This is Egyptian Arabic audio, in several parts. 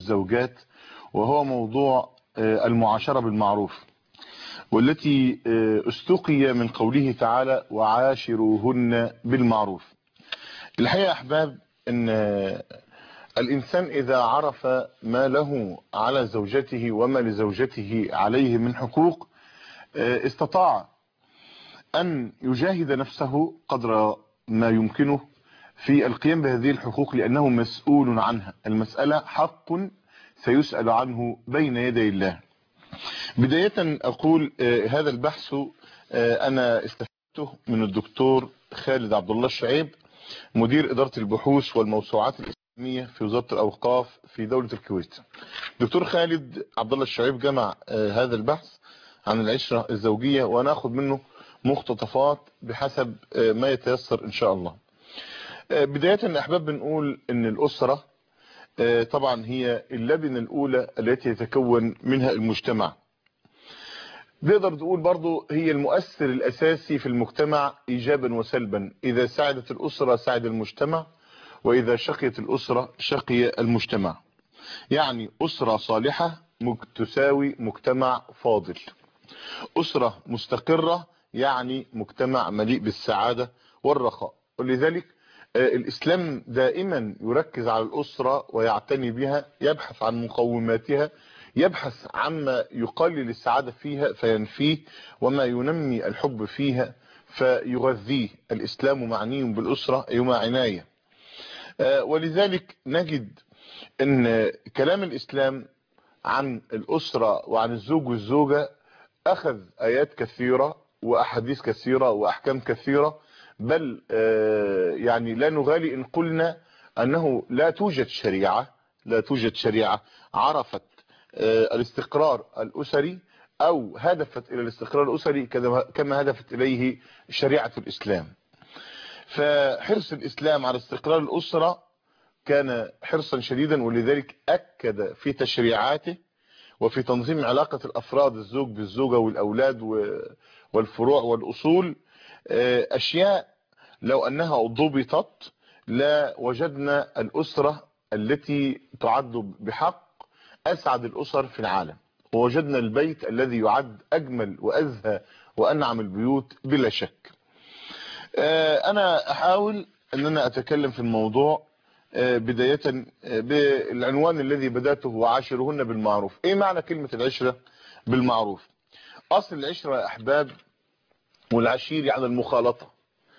الزوجات وهو موضوع المعاشرة بالمعروف والتي استقي من قوله تعالى وعاشروهن بالمعروف الحقيقة يا أحباب أن الإنسان إذا عرف ما له على زوجته وما لزوجته عليه من حقوق استطاع أن يجاهد نفسه قدر ما يمكنه في القيام بهذه الحقوق لأنه مسؤول عنها المسألة حق سيسأل عنه بين يدي الله بداية أقول هذا البحث أنا استفدته من الدكتور خالد عبد الله الشعيب مدير إدارة البحوث والموسوعات الإسلامية في وزارة الأوقاف في دولة الكويت دكتور خالد عبد الله الشعيب جمع هذا البحث عن العشرة الزوجية وناخد منه مقتطفات بحسب ما يتيسر إن شاء الله بداية أحباب بنقول أن الأسرة طبعا هي اللبنة الأولى التي يتكون منها المجتمع نقدر تقول برضو هي المؤثر الأساسي في المجتمع إيجابا وسلبا إذا ساعدت الأسرة ساعد المجتمع وإذا شقيت الأسرة شقي المجتمع يعني أسرة صالحة تساوي مجتمع فاضل أسرة مستقرة يعني مجتمع مليء بالسعادة والرخاء ولذلك الإسلام دائما يركز على الأسرة ويعتني بها يبحث عن مقوماتها يبحث عما يقلل السعادة فيها فينفيه وما ينمي الحب فيها فيغذيه الإسلام معني بالأسرة يوم عناية ولذلك نجد أن كلام الإسلام عن الأسرة وعن الزوج والزوجة أخذ آيات كثيرة وأحاديث كثيرة وأحكام كثيرة بل يعني لا نغالي إن قلنا أنه لا توجد شريعة لا توجد شريعة عرفت الاستقرار الأسري أو هدفت إلى الاستقرار الأسري كما هدفت إليه شريعة الإسلام فحرص الإسلام على استقرار الأسرة كان حرصا شديدا ولذلك أكد في تشريعاته وفي تنظيم علاقة الأفراد الزوج بالزوجة والأولاد والفروع والأصول أشياء لو أنها ضبطت لا وجدنا الأسرة التي تعد بحق أسعد الأسر في العالم ووجدنا البيت الذي يعد أجمل وأزهى وأنعم البيوت بلا شك أنا أحاول أن أنا أتكلم في الموضوع بداية بالعنوان الذي بدأته وعاشرهن بالمعروف إيه معنى كلمة العشرة بالمعروف أصل العشرة يا أحباب والعشير يعني المخالطة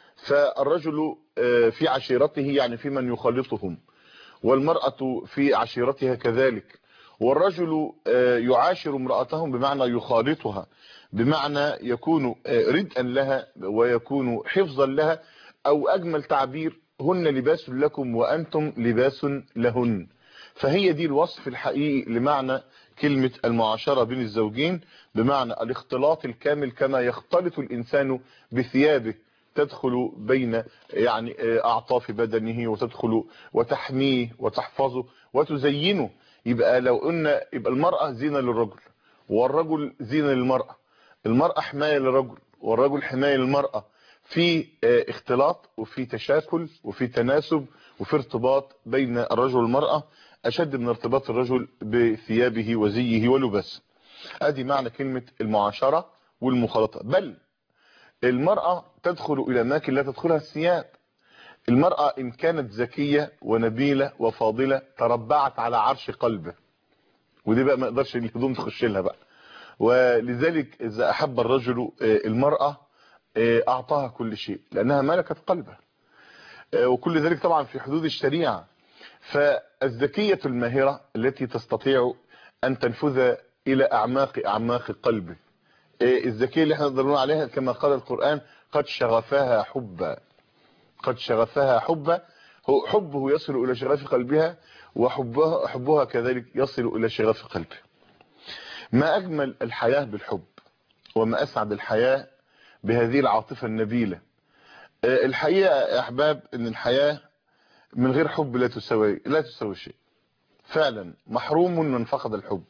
فالرجل في عشيرته يعني في من يخالطهم والمرأة في عشيرتها كذلك والرجل يعاشر امرأتهم بمعنى يخالطها بمعنى يكون ردءا لها ويكون حفظا لها او اجمل تعبير هن لباس لكم وانتم لباس لهن فهي دي الوصف الحقيقي لمعنى كلمة المعاشرة بين الزوجين بمعنى الاختلاط الكامل كما يختلط الانسان بثيابه تدخل بين يعني اعطاف بدنه وتدخل وتحميه وتحفظه وتزينه يبقى لو قلنا يبقى المرأة زينة للرجل والرجل زينة للمرأة المرأة حماية للرجل والرجل حماية للمرأة في اختلاط وفي تشاكل وفي تناسب وفي ارتباط بين الرجل والمرأة اشد من ارتباط الرجل بثيابه وزيه ولباسه ادي معنى كلمة المعاشرة والمخالطة بل المرأة تدخل الى اماكن لا تدخلها الثياب المرأة ان كانت ذكية ونبيلة وفاضلة تربعت على عرش قلبه ودي بقى ما يقدرش الهدوم تخش لها بقى ولذلك اذا احب الرجل المرأة اعطاها كل شيء لانها ملكت قلبه وكل ذلك طبعا في حدود الشريعة فالذكية الماهرة التي تستطيع ان تنفذ الى اعماق اعماق قلبه الذكية اللي احنا نقدر نقول عليها كما قال القرآن قد شغفها حبا قد شغفها حبا هو حبه يصل الى شغف قلبها وحبها حبها كذلك يصل الى شغف قلبه ما اجمل الحياة بالحب وما اسعد الحياة بهذه العاطفة النبيلة الحقيقة يا احباب ان الحياة من غير حب لا تساوي لا تساوي شيء فعلا محروم من فقد الحب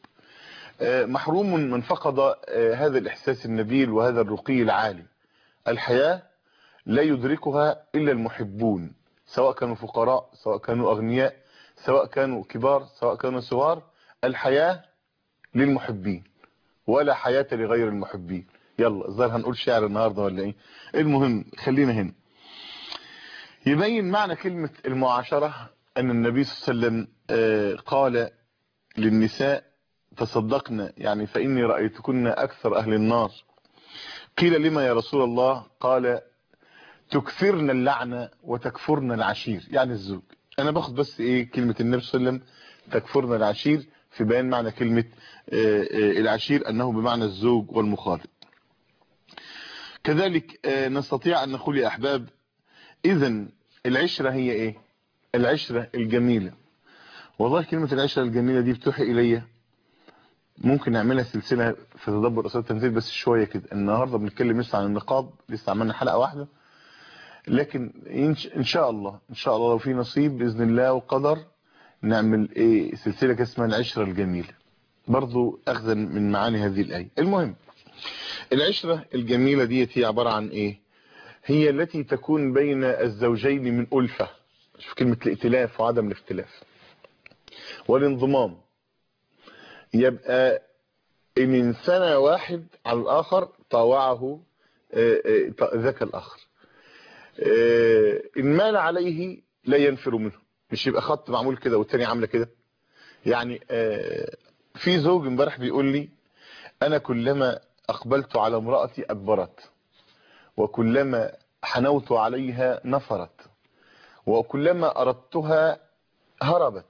محروم من فقد هذا الاحساس النبيل وهذا الرقي العالي الحياة لا يدركها الا المحبون سواء كانوا فقراء سواء كانوا اغنياء سواء كانوا كبار سواء كانوا صغار الحياة للمحبين ولا حياة لغير المحبين يلا الظاهر هنقول شعر النهاردة ولا ايه المهم خلينا هنا يبين معنى كلمة المعاشرة ان النبي صلى الله عليه وسلم آه، قال للنساء تصدقنا يعني فإني رأيتكن أكثر أهل النار قيل لما يا رسول الله قال تكثرن اللعنة وتكفرن العشير يعني الزوج انا باخد بس ايه كلمة النبي صلى الله عليه وسلم تكفرن العشير في بيان معنى كلمة آه، آه، العشير انه بمعنى الزوج والمخالط كذلك آه، نستطيع ان نقول يا احباب اذا العشرة هي ايه العشرة الجميلة والله كلمة العشرة الجميلة دي بتوحي الي ممكن نعملها سلسلة في تدبر أسئلة التنزيل بس شوية كده النهاردة بنتكلم لسه عن النقاب لسه عملنا حلقة واحدة لكن إن- ان شاء الله ان شاء الله لو في نصيب باذن الله وقدر نعمل ايه سلسله كده اسمها العشره الجميله برضو اخذا من معاني هذه الايه المهم العشره الجميله ديت هي عباره عن ايه هي التي تكون بين الزوجين من الفه شوف كلمه الائتلاف وعدم الاختلاف والانضمام يبقى ان انسان واحد على الاخر طاوعه آه، آه، ذاك الاخر آه، ان مال عليه لا ينفر منه مش يبقى خط معمول كده والتاني عامله كده يعني آه، في زوج امبارح بيقول لي انا كلما اقبلت على امرأتي ادبرت وكلما حنوت عليها نفرت وكلما اردتها هربت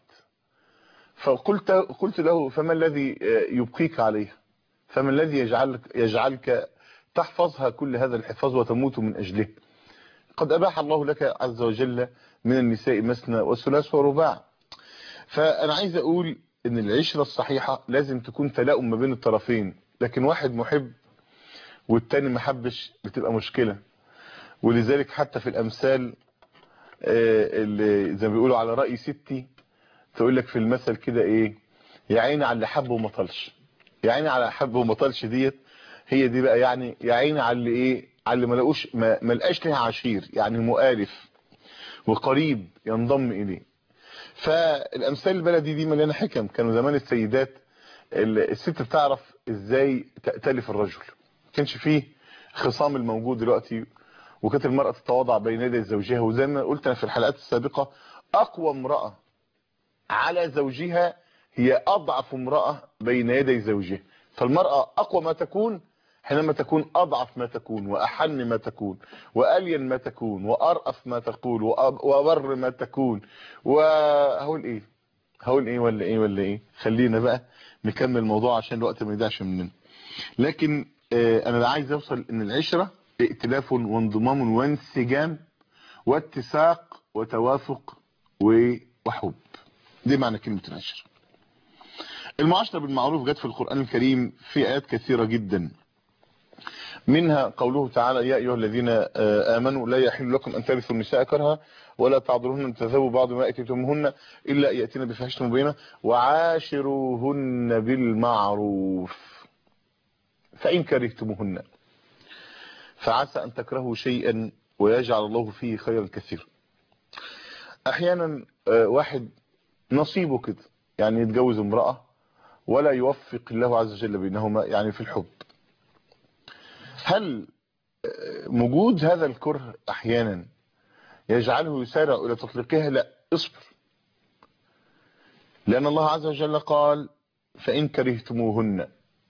فقلت قلت له فما الذي آه، يبقيك عليها فما الذي يجعلك يجعلك تحفظها كل هذا الحفاظ وتموت من اجله قد أباح الله لك عز وجل من النساء مثنى وثلاث ورباع فأنا عايز أقول إن العشرة الصحيحة لازم تكون تلاؤم ما بين الطرفين لكن واحد محب والتاني محبش بتبقى مشكلة ولذلك حتى في الأمثال آه، اللي زي ما بيقولوا على رأي ستي تقول لك في المثل كده إيه يا عيني على اللي حب وما طلش يا عيني على حب وما طلش ديت هي دي بقى يعني يا عيني على اللي ايه على اللي ما لقوش ما ما لقاش لها عشير يعني مؤالف وقريب ينضم اليه فالامثال البلدي دي مليانه حكم كانوا زمان السيدات ال- الست بتعرف ازاي تأتلف الرجل ما كانش فيه خصام الموجود دلوقتي وكانت المرأة تتواضع بين يدي زوجها وزي ما قلت انا في الحلقات السابقة اقوى امرأة على زوجها هي اضعف امرأة بين يدي زوجها فالمرأة اقوى ما تكون حينما تكون اضعف ما تكون واحن ما تكون والين ما تكون وارأف ما تقول وأب- وابر ما تكون وهقول ايه هقول ايه ولا ايه ولا ايه خلينا بقى نكمل الموضوع عشان الوقت ما يضيعش مننا لكن آه، انا عايز اوصل ان العشرة ائتلاف وانضمام وانسجام واتساق وتوافق و- وحب دي معنى كلمة العشرة المعاشرة بالمعروف جت في القرآن الكريم في آيات كثيرة جدا منها قوله تعالى يا أيها الذين آه، آمنوا لا يحل لكم أن ترثوا النساء كرها ولا تعذروهن أن تذهبوا بعض ما أتيتموهن إلا أن يأتين بفاحشة مبينة وعاشروهن بالمعروف فإن كرهتموهن فعسى أن تكرهوا شيئا ويجعل الله فيه خيرا كثيرا أحيانا آه، واحد نصيبه كده يعني يتجوز امرأة ولا يوفق الله عز وجل بينهما يعني في الحب هل آه، وجود هذا الكره احيانا يجعله يسارع الى تطليقها لا اصبر لان الله عز وجل قال فان كرهتموهن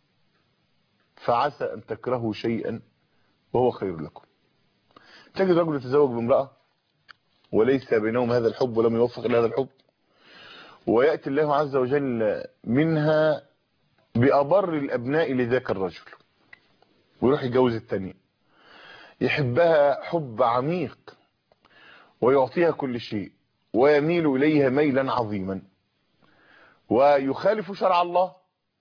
فعسى ان تكرهوا شيئا وهو خير لكم تجد رجل يتزوج بامرأة وليس بينهم هذا الحب ولم يوفق الى هذا الحب ويأتي الله عز وجل منها بأبر الأبناء لذاك الرجل ويروح يتجوز التانية يحبها حب عميق ويعطيها كل شيء ويميل إليها ميلا عظيما ويخالف شرع الله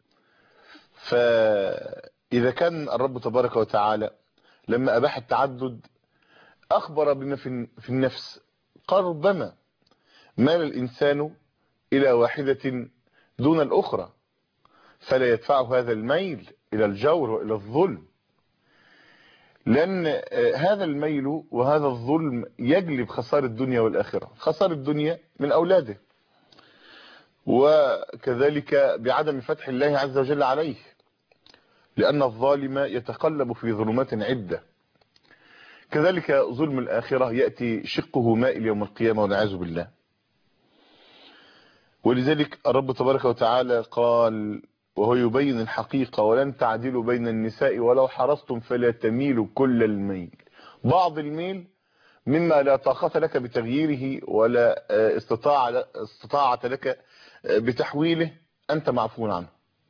فإذا كان الرب تبارك وتعالى لما أباح التعدد أخبر بما في في النفس قال ربما مال الإنسان إلى واحدة دون الأخرى فلا يدفعه هذا الميل إلى الجور وإلى الظلم لأن آه، هذا الميل وهذا الظلم يجلب خسارة الدنيا والآخرة خسارة الدنيا من أولاده وكذلك بعدم فتح الله عز وجل عليه لأن الظالم يتقلب في ظلمات عدة كذلك ظلم الآخرة يأتي شقه مائل يوم القيامة والعياذ بالله ولذلك الرب تبارك وتعالى قال وهو يبين الحقيقة ولن تعدلوا بين النساء ولو حرصتم فلا تميلوا كل الميل بعض الميل مما لا طاقة لك بتغييره ولا استطاع استطاعة لك بتحويله أنت معفو عنه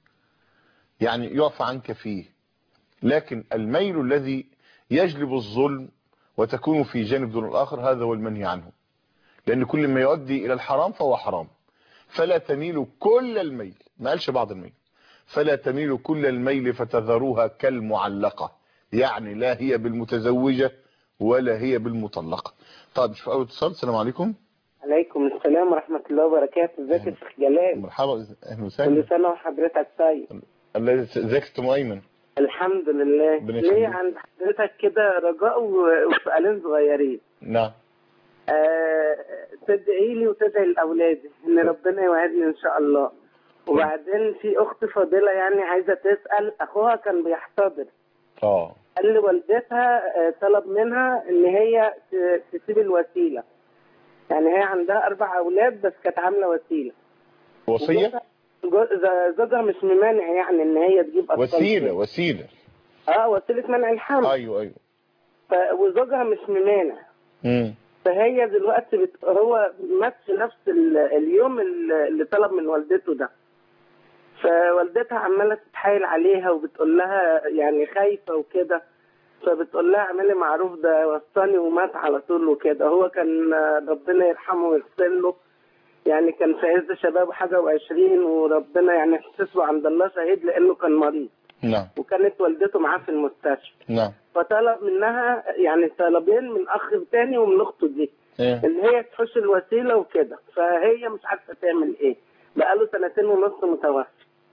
يعني يعفى عنك فيه لكن الميل الذي يجلب الظلم وتكون في جانب دون الآخر هذا هو المنهي عنه لأن كل ما يؤدي إلى الحرام فهو حرام فلا تميلوا كل الميل ما قالش بعض الميل فلا تميلوا كل الميل فتذروها كالمعلقة يعني لا هي بالمتزوجة ولا هي بالمطلقة طيب مش في أول اتصال السلام عليكم عليكم السلام ورحمة الله وبركاته ازيك يا شيخ جلال مرحبا اهلا وسهلا كل سنة وحضرتك طيب الله ازيك يا أم ايمن الحمد لله ربنا ليه يخليك. عند حضرتك كده رجاء و- وسؤالين صغيرين نعم آه تدعي لي وتدعي لاولادي ان ربنا يوعدني ان شاء الله وبعدين في اخت فاضله يعني عايزه تسال اخوها كان بيحتضر اه قال لي والدتها آه، طلب منها ان هي ت- تسيب الوسيله يعني هي عندها اربع اولاد بس كانت عامله وسيله وصية جو- ز- زوجها مش ممانع يعني ان هي تجيب اطفال وسيلة وسيلة اه وسيله منع الحمل ايوه ايوه ف... وزوجها مش ممانع امم فهي دلوقتي بت... هو مات في نفس ال... اليوم ال- اللي طلب من والدته ده فوالدتها عماله تتحايل عليها وبتقول لها يعني خايفه وكده فبتقول لها اعملي معروف ده وصاني ومات على طول وكده هو كان آه، ربنا يرحمه ويغفر له يعني كان في عز شبابه حاجه وعشرين وربنا يعني احتسبه عند الله شهيد لانه كان مريض نعم وكانت والدته معاه في المستشفى نعم فطلب منها يعني طلبين من اخ تاني ومن اخته دي ايه ان هي تحوش الوسيله وكده فهي مش عارفه تعمل ايه بقاله سنتين ونص متوفي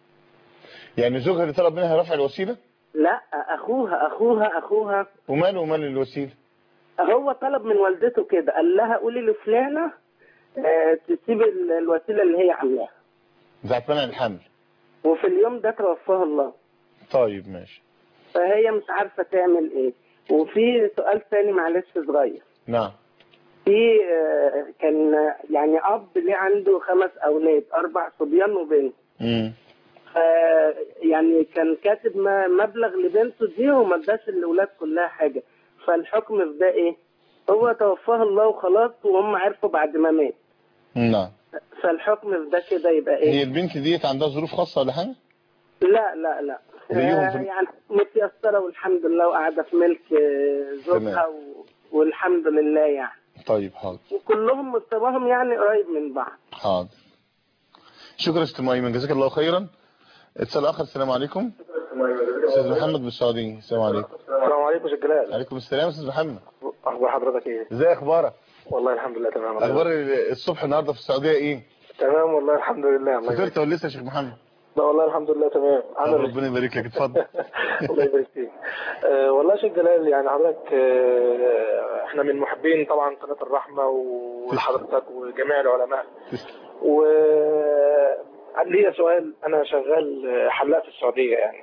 يعني زوجها اللي طلب منها رفع الوسيلة لا اخوها اخوها اخوها وماله ومال الوسيلة هو طلب من والدته كده قال لها قولي لفلانه آه، تسيب ال- الوسيله اللي هي عاملاها ذات منع الحمل وفي اليوم ده توفاها الله طيب ماشي فهي مش عارفه تعمل ايه وفي سؤال تاني معلش صغير نعم في آه، كان يعني اب ليه عنده خمس اولاد اربع صبيان وبنت امم ف- يعني كان كاتب ما- مبلغ لبنته دي وما اداش الاولاد كلها حاجه فالحكم في ده ايه؟ هو توفاه الله وخلاص وهم عرفوا بعد ما مات نعم فالحكم في ده كده يبقى هي ايه؟ البنت ديت عندها ظروف خاصة ولا حاجة لا لا لا زيهم في- آه، يعني متيسره والحمد لله وقاعده في ملك آه، زوجها تمام. و- والحمد لله يعني طيب حاضر وكلهم مستواهم يعني قريب من بعض حاضر شكرا استاذ ايمن جزاك الله خيرا اتصال اخر السلام عليكم استاذ محمد من السعوديه السلام عليكم السلام عليكم يا شيخ جلال عليكم السلام استاذ محمد اخبار حضرتك ايه ازاي اخبارك والله الحمد لله تمام اخبار الصبح النهارده في السعوديه ايه تمام والله الحمد لله الله يبارك فطرت ولا لسه يا شيخ محمد لا والله الحمد لله تمام طب عامل ربنا يبارك لك اتفضل الله يبارك فيك آه والله يا شيخ جلال يعني حضرتك آه احنا من محبين طبعا قناه الرحمه وحضرتك وجميع العلماء تسلم. و ليا سؤال انا شغال حلاق في السعوديه يعني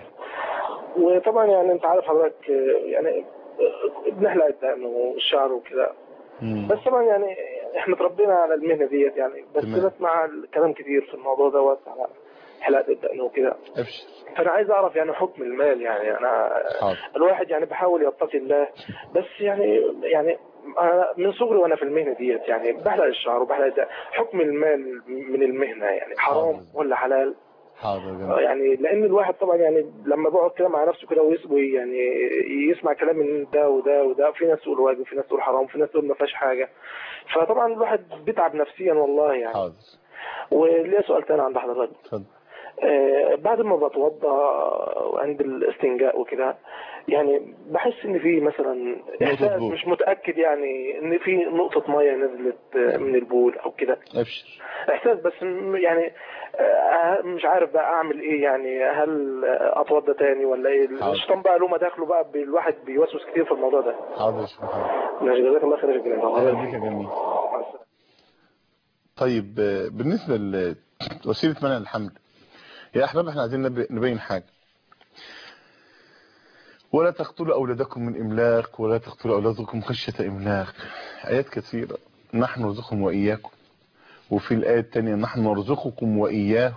وطبعا يعني انت عارف حضرتك آه، يعني آه، بنحلق الدقن والشعر وكده مم. بس طبعا يعني احنا اتربينا على المهنه ديت يعني بس تمام. بسمع الكلام كتير في الموضوع دوت على حلاقه الدقن وكده ابشر فانا عايز اعرف يعني حكم المال يعني انا حاضر الواحد يعني بحاول يتقي الله بس يعني يعني أنا من صغري وانا في المهنه ديت يعني بحلق الشعر وبحلق الدقن حكم المال من المهنه يعني حرام حاضر. ولا حلال حاضر آه، جميل. يعني لان الواحد طبعا يعني لما بيقعد كده مع نفسه كده ويسوي يعني يسمع كلام من ده وده وده في ناس تقول واجب في ناس تقول حرام في ناس تقول ما فيهاش حاجه فطبعا الواحد بيتعب نفسيا والله يعني حاضر وليا سؤال تاني عند حضرتك اتفضل آه، بعد ما بتوضا عند الاستنجاء وكده يعني بحس ان في مثلا احساس بول. مش متاكد يعني ان في نقطه ميه نزلت آه، من البول او كده ابشر احساس بس م- يعني آه، مش عارف بقى اعمل ايه يعني هل آه، اتوضى تاني ولا ايه حاضر. الشيطان بقى له مداخله بقى الواحد بيوسوس كتير في الموضوع ده حاضر يا شيخ محمد ماشي جزاك الله خير يا شيخ جلال. اهلا بك يا جميل مع السلامة. طيب آه، بالنسبة لوسيلة منع الحمل يا أحباب احنا عايزين نب- نبين حاجة ولا تقتلوا أولادكم من إملاق ولا تقتلوا أولادكم خشية إملاق آيات كثيرة نحن نرزقهم وإياكم وفي الآية الثانية نحن نرزقكم وإياه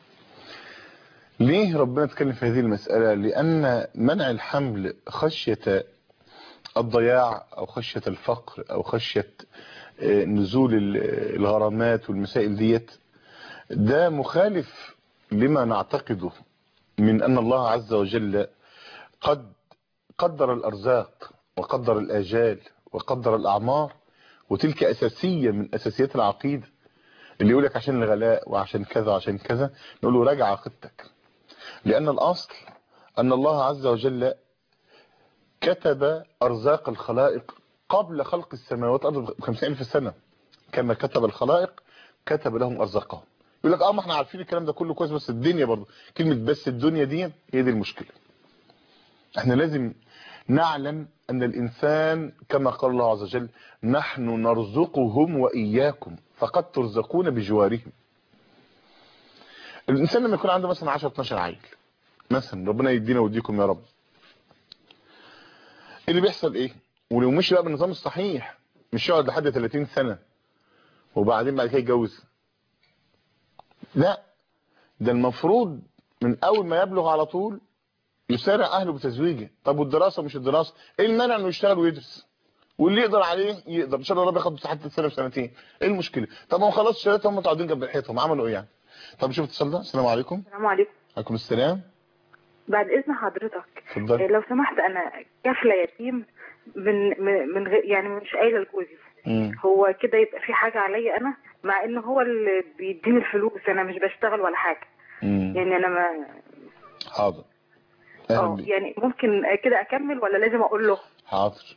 ليه ربنا اتكلم في هذه المسألة لأن منع الحمل خشية الضياع أو خشية الفقر أو خشية آه، نزول ال- الغرامات والمسائل ديت ده مخالف لما نعتقده من أن الله عز وجل قد قدر الأرزاق وقدر الآجال وقدر الأعمار وتلك أساسية من أساسيات العقيدة اللي يقولك عشان الغلاء وعشان كذا وعشان كذا نقول له راجع عقيدتك لأن الأصل أن الله عز وجل كتب أرزاق الخلائق قبل خلق السماوات والأرض بخمسين ألف سنة كما كتب الخلائق كتب لهم أرزاقهم يقول لك اه ما احنا عارفين الكلام ده كله كويس بس الدنيا برضه كلمة بس الدنيا دي هي دي المشكلة احنا لازم نعلم ان الانسان كما قال الله عز وجل نحن نرزقهم واياكم فقد ترزقون بجوارهم الانسان لما يكون عنده مثلا 10 12 عيل مثلا ربنا يدينا ويديكم يا رب اللي بيحصل ايه ولو مشي بقى بالنظام الصحيح مش يقعد لحد 30 سنة وبعدين بعد كده يتجوز لا ده المفروض من اول ما يبلغ على طول يسارع اهله بتزويجه طب والدراسه مش الدراسه ايه المانع انه يشتغل ويدرس واللي يقدر عليه يقدر ان شاء الله ربنا ياخد حتى سنه وسنتين ايه المشكله طب هم خلاص شهادات هم قاعدين جنب الحيطه هم عملوا ايه يعني طب شوف اتصل ده السلام عليكم السلام عليكم عليكم السلام بعد اذن حضرتك اتفضلي إيه، لو سمحت انا كفله يتيم من من من غير يعني مش قايله لجوزي امم هو كده يبقى في حاجه عليا انا مع ان هو اللي بيديني الفلوس انا مش بشتغل ولا حاجه امم يعني انا ما حاضر اهلا اه بيك يعني ممكن كده اكمل ولا لازم اقول له حاضر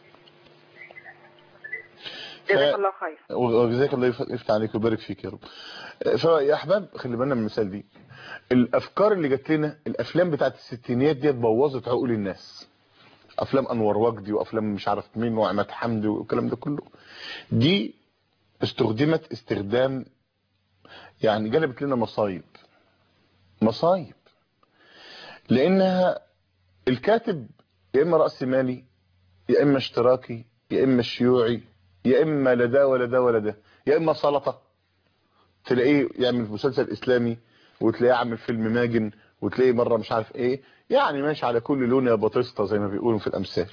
جزاك الله خير وجزاك الله يف- يفتح عليك ويبارك فيك يا رب فيا احباب خلي بالنا من المثال دي الافكار اللي جات لنا الافلام بتاعت الستينيات ديت بوظت عقول الناس افلام انور وجدي وافلام مش عارف مين وعماد حمدي والكلام ده كله دي استخدمت استخدام يعني جلبت لنا مصايب مصايب لانها الكاتب يا اما راس مالي يا اما اشتراكي يا اما شيوعي يا اما لا ده ولا ده ولا ده يا اما سلطه تلاقيه يعمل مسلسل اسلامي وتلاقيه عامل فيلم ماجن وتلاقيه مره مش عارف ايه يعني ماشي على كل لون يا بطيستا زي ما بيقولوا في الامثال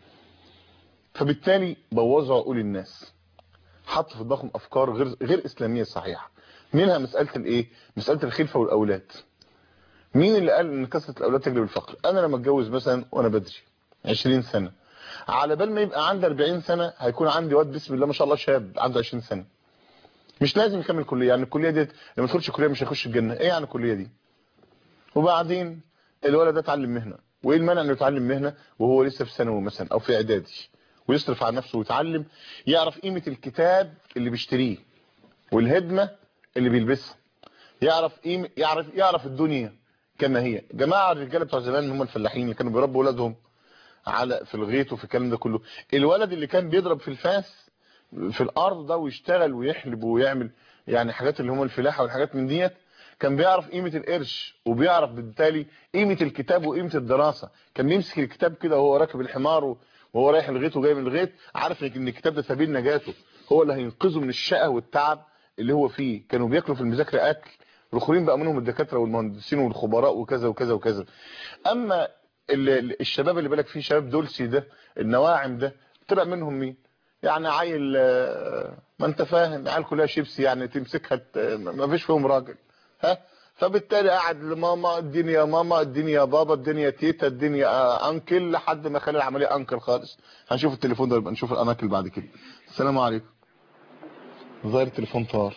فبالتالي بوظوا عقول الناس حطوا في دماغهم افكار غير غير اسلاميه صحيحه منها مساله الايه مساله الخلفه والاولاد مين اللي قال ان كثره الاولاد تجلب الفقر انا لما اتجوز مثلا وانا بدري 20 سنه على بال ما يبقى عندي 40 سنه هيكون عندي واد بسم الله ما شاء الله شاب عنده 20 سنه مش لازم يكمل كليه يعني الكليه ديت لما يدخلش كليه مش هيخش الجنه ايه يعني الكليه دي وبعدين الولد ده اتعلم مهنه وايه المانع انه يتعلم مهنه وهو لسه في ثانوي مثلا او في اعدادي ويصرف على نفسه ويتعلم يعرف قيمه الكتاب اللي بيشتريه والهدمه اللي بيلبسها يعرف قيمه يعرف يعرف الدنيا كما هي جماعه الرجاله بتوع زمان اللي هم الفلاحين اللي كانوا بيربوا اولادهم على في الغيط وفي الكلام ده كله الولد اللي كان بيضرب في الفاس في الارض ده ويشتغل ويحلب ويعمل يعني حاجات اللي هم الفلاحه والحاجات من ديت كان بيعرف قيمه القرش وبيعرف بالتالي قيمه الكتاب وقيمه الدراسه كان بيمسك الكتاب كده وهو راكب الحمار وهو رايح الغيط وجاي من الغيط عارف ان الكتاب ده سبيل نجاته هو اللي هينقذه من الشقه والتعب اللي هو فيه كانوا بياكلوا في المذاكره اكل الاخرين بقى منهم الدكاتره والمهندسين والخبراء وكذا وكذا وكذا اما ال- ال- الشباب اللي بالك فيه شباب دولسي ده النواعم ده طلع منهم مين يعني عيل آه، ما انت فاهم عيال كلها شيبسي يعني تمسكها ت- ما فيش فيهم راجل ها فبالتالي قاعد لماما اديني يا ماما اديني يا بابا اديني يا تيتا اديني يا انكل لحد ما خلي العمليه انكل خالص هنشوف التليفون ده يبقى نشوف الاناكل بعد كده السلام عليكم ظاهر التليفون طار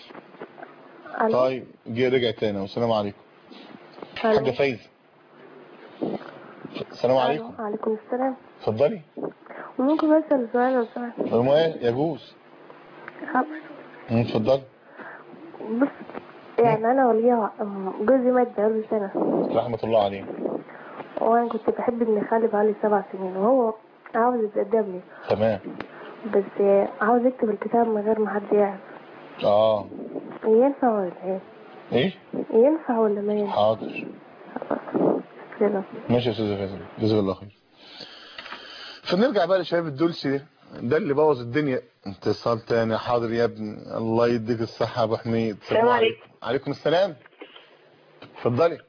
طيب جه رجع تاني والسلام عليكم حاجه فايزه السلام عليكم وعليكم السلام اتفضلي وممكن اسال سؤال لو سمحت هو ايه يجوز خلاص. مم، اتفضلي بص يعني انا وليا جوزي مات بقاله سنه رحمه الله عليه وانا كنت بحب ابن خالي بقالي سبع سنين وهو عاوز يتقدم لي تمام بس عاوز يكتب الكتاب من غير ما حد يعرف اه ينفع ولا ايه ايه ينفع ولا ما ينفع حاضر كده ماشي يا استاذ فاتن جزاك الله خير فنرجع بقى لشباب الدولسي ده اللي بوظ الدنيا اتصال تاني حاضر يا ابني الله يديك الصحة يا ابو حميد السلام عليكم. عليكم السلام اتفضلي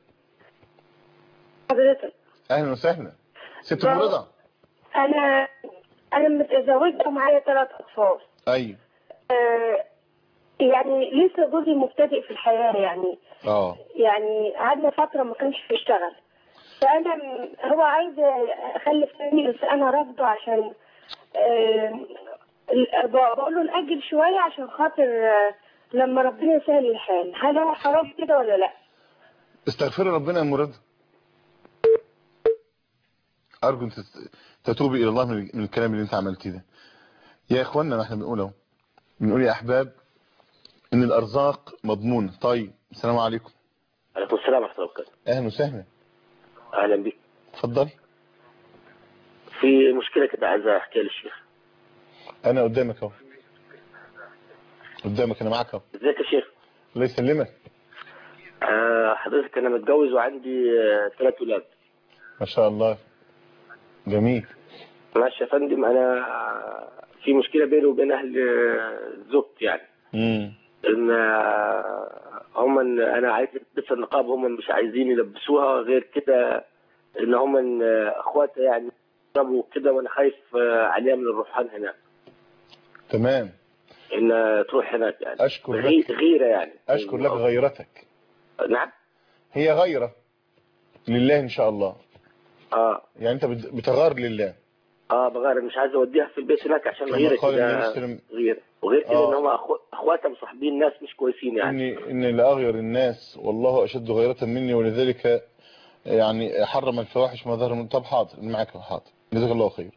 حضرتك اهلا وسهلا ست ده- ام رضا انا انا متزوجه ومعايا ثلاث اطفال ايوه آه يعني لسه جوزي مبتدئ في الحياه يعني اه يعني قعدنا فتره ما كانش بيشتغل فانا م- هو عايز اخلف تاني بس انا رافضه عشان آه ال- ب- بقول له ناجل شويه عشان خاطر آه لما ربنا يسهل الحال هل هو حرام كده ولا لا؟ استغفري ربنا يا ام رضا ارجو ان تت- تتوبي الى الله من من الكلام اللي انت عملتيه ده يا اخوانا ما احنا بنقول اهو بنقول يا احباب ان الارزاق مضمونه طيب السلام عليكم عليكم السلام ورحمة الله وبركاته اهلا وسهلا أهلا بك اتفضلي في مشكلة كده عايز أحكيها للشيخ انا قدامك اهو قدامك انا معاك اهو ازيك يا شيخ الله يسلمك آه حضرتك أنا متجوز وعندي آه ثلاث ولاد ما شاء الله جميل ماشي يا فندم أنا آه، في مشكلة بيني وبين أهل آه، زوجتي يعني امم إن آه، هم إن أنا عايز ألبس النقاب هم مش عايزين يلبسوها غير كده إن هم إن آه، أخواتها يعني يضربوا كده وأنا خايف آه، عليها من الروحان هناك تمام إن آه، تروح هناك يعني أشكر لك. غي- غيرة يعني اشكر لك غيرتك نعم هي غيرة لله ان شاء الله اه يعني انت بت- بتغار لله اه بغير مش عايز اوديها في البيت هناك عشان كما غيره قال النبي كده صلى الله عليه وسلم غيره وغير كده آه. ان هم أخو... اخواتها مصاحبين ناس مش كويسين يعني اني اني لاغير الناس والله اشد غيرة مني ولذلك يعني حرم الفواحش ما ظهر من طب حاضر معك حاضر جزاك الله خير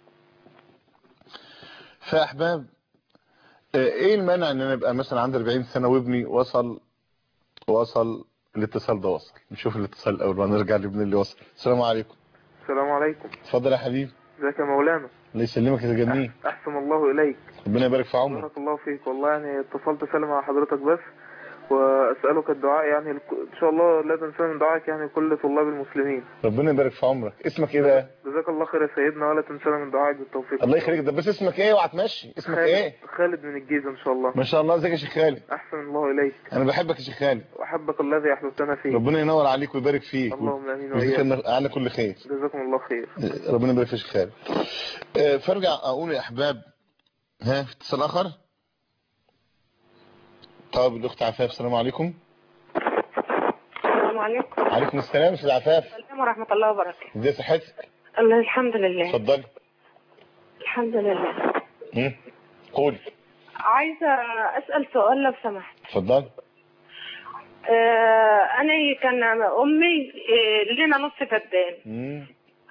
فاحباب آه، ايه المانع ان انا ابقى مثلا عندي 40 سنة وابني وصل وصل الاتصال ده وصل نشوف الاتصال الاول ونرجع لابن اللي وصل السلام عليكم السلام عليكم اتفضل يا حبيبي ازيك يا مولانا الله يسلمك يا جميل احسن الله اليك ربنا يبارك في عمرك بارك الله فيك والله يعني اتصلت اسلم على حضرتك بس واسالك الدعاء يعني الك- ان شاء الله لا تنسى من دعائك يعني كل طلاب المسلمين ربنا يبارك في عمرك اسمك ايه بقى جزاك الله خير يا سيدنا ولا تنسانا من دعائك بالتوفيق الله يخليك ده بس اسمك ايه اوعى تمشي اسمك ايه خالد, خالد من الجيزه ان شاء الله ما شاء الله ازيك يا شيخ خالد احسن الله اليك انا بحبك يا شيخ خالد واحبك الذي احببتنا فيه ربنا ينور عليك ويبارك فيك اللهم امين ويجزيك واياك على كل خير جزاكم الله خير ربنا يبارك فيك يا شيخ خالد آه، فارجع اقول يا احباب ها في اتصال اخر طب الاخت عفاف السلام عليكم السلام عليكم عليكم السلام استاذ عفاف السلام ورحمه الله وبركاته ازي صحتك الله الحمد لله اتفضلي الحمد لله هم؟ قولي عايزه اسال سؤال لو سمحت اتفضلي آه انا كان امي آه لنا نص فدان مم.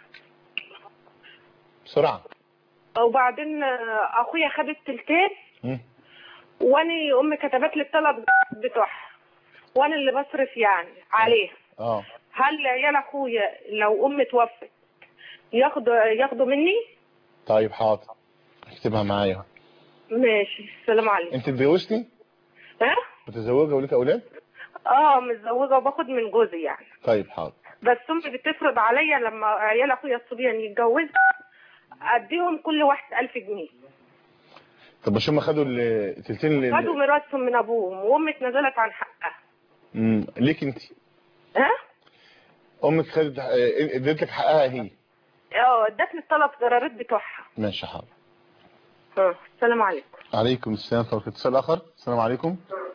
بسرعه وبعدين آه اخويا خد التلتين هم؟ وانا امي كتبت لي الطلب بتوعها وانا اللي بصرف يعني عليها اه هل عيال اخويا لو امي توفت ياخدوا ياخدوا مني طيب حاضر اكتبها معايا ماشي السلام عليكم انت اتجوزتي ها متزوجه ولك اولاد اه متزوجه وباخد من جوزي يعني طيب حاضر بس امي بتفرض عليا لما عيال اخويا الصبيان يتجوزوا اديهم كل واحد ألف جنيه طب مش هم خدوا التلتين اللي خدوا ميراثهم من ابوهم وامي اتنازلت عن حقها امم ليك انت ها امك خدت اه، اديت لك حقها هي اه ادتني الطلب قرارات بتوعها ماشي حاضر اه السلام عليكم عليكم السلام ورحمه الله اتصال اخر السلام عليكم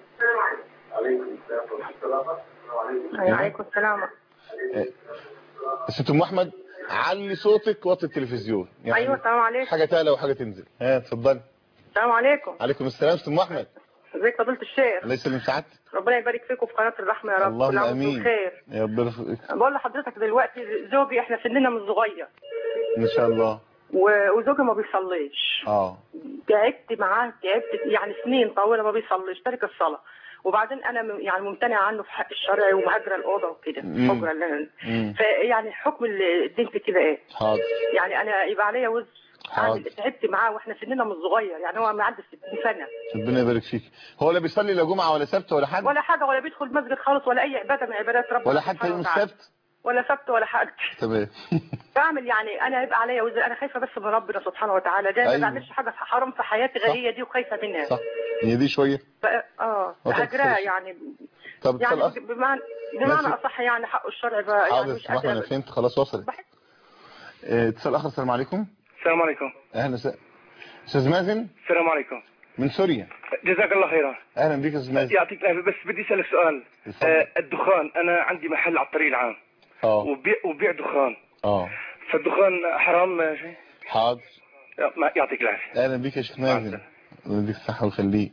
عليكم السلام ست ام احمد علي صوتك وطي التلفزيون يعني ايوه السلام عليكم حاجه تعلى وحاجه تنزل ها اتفضلي السلام عليكم عليكم السلام ست ام احمد ازيك فضيله الشيخ الله يسلم سعادتك ربنا يبارك فيكم في قناه الرحمه يا رب اللهم كل عام وانتم امين بخير يا رب يرفقك. بقول لحضرتك دلوقتي زوجي احنا سننا مش صغير ان شاء الله و- وزوجي ما بيصليش اه تعبت معاه تعبت يعني سنين طويله ما بيصليش تارك الصلاه وبعدين انا م- يعني ممتنعه عنه في حق الشرعي ومهاجره الاوضه وكده مم. حجره اللي- مم. فيعني حكم ال- الدين في كده ايه؟ حاضر يعني انا يبقى عليا وزر حاضر. عامل تعبت معاه واحنا سننا من صغير يعني هو معدي 60 سنه ربنا يبارك فيك هو لا بيصلي لا جمعه ولا سبت ولا حاجه ولا حاجه ولا بيدخل مسجد خالص ولا اي عباده من عبادات ربنا ولا حتى سبحانه يوم وتعالى. السبت ولا سبت ولا حاجه تمام بعمل يعني انا هيبقى عليا وزر انا خايفه بس من ربنا سبحانه وتعالى ده أيوة. ما بعملش حاجه حرام في حياتي غير صح. هي دي وخايفه منها صح هي دي شويه ف... اه وتحت اجراه السلسلة. يعني طب يعني اتصال اخ بمعنى بمعنى ماشي. اصح يعني حقه الشرعي بقى يعني حاضر مش سمح انا قادرة. فهمت خلاص وصلت بحس- اه، اتصال اخر السلام عليكم السلام عليكم اهلا وسهلا استاذ مازن السلام عليكم من سوريا جزاك الله خيرا اهلا بيك يا استاذ مازن يعطيك العافيه بس بدي اسالك سؤال اتفضل. آه الدخان انا عندي محل على الطريق العام اه وبيع وبيع دخان اه فالدخان حرام آه، شيء حاضر ما- يعطيك العافيه اهلا بيك يا شيخ مع مازن السلامة. الله يديك الصحه ويخليك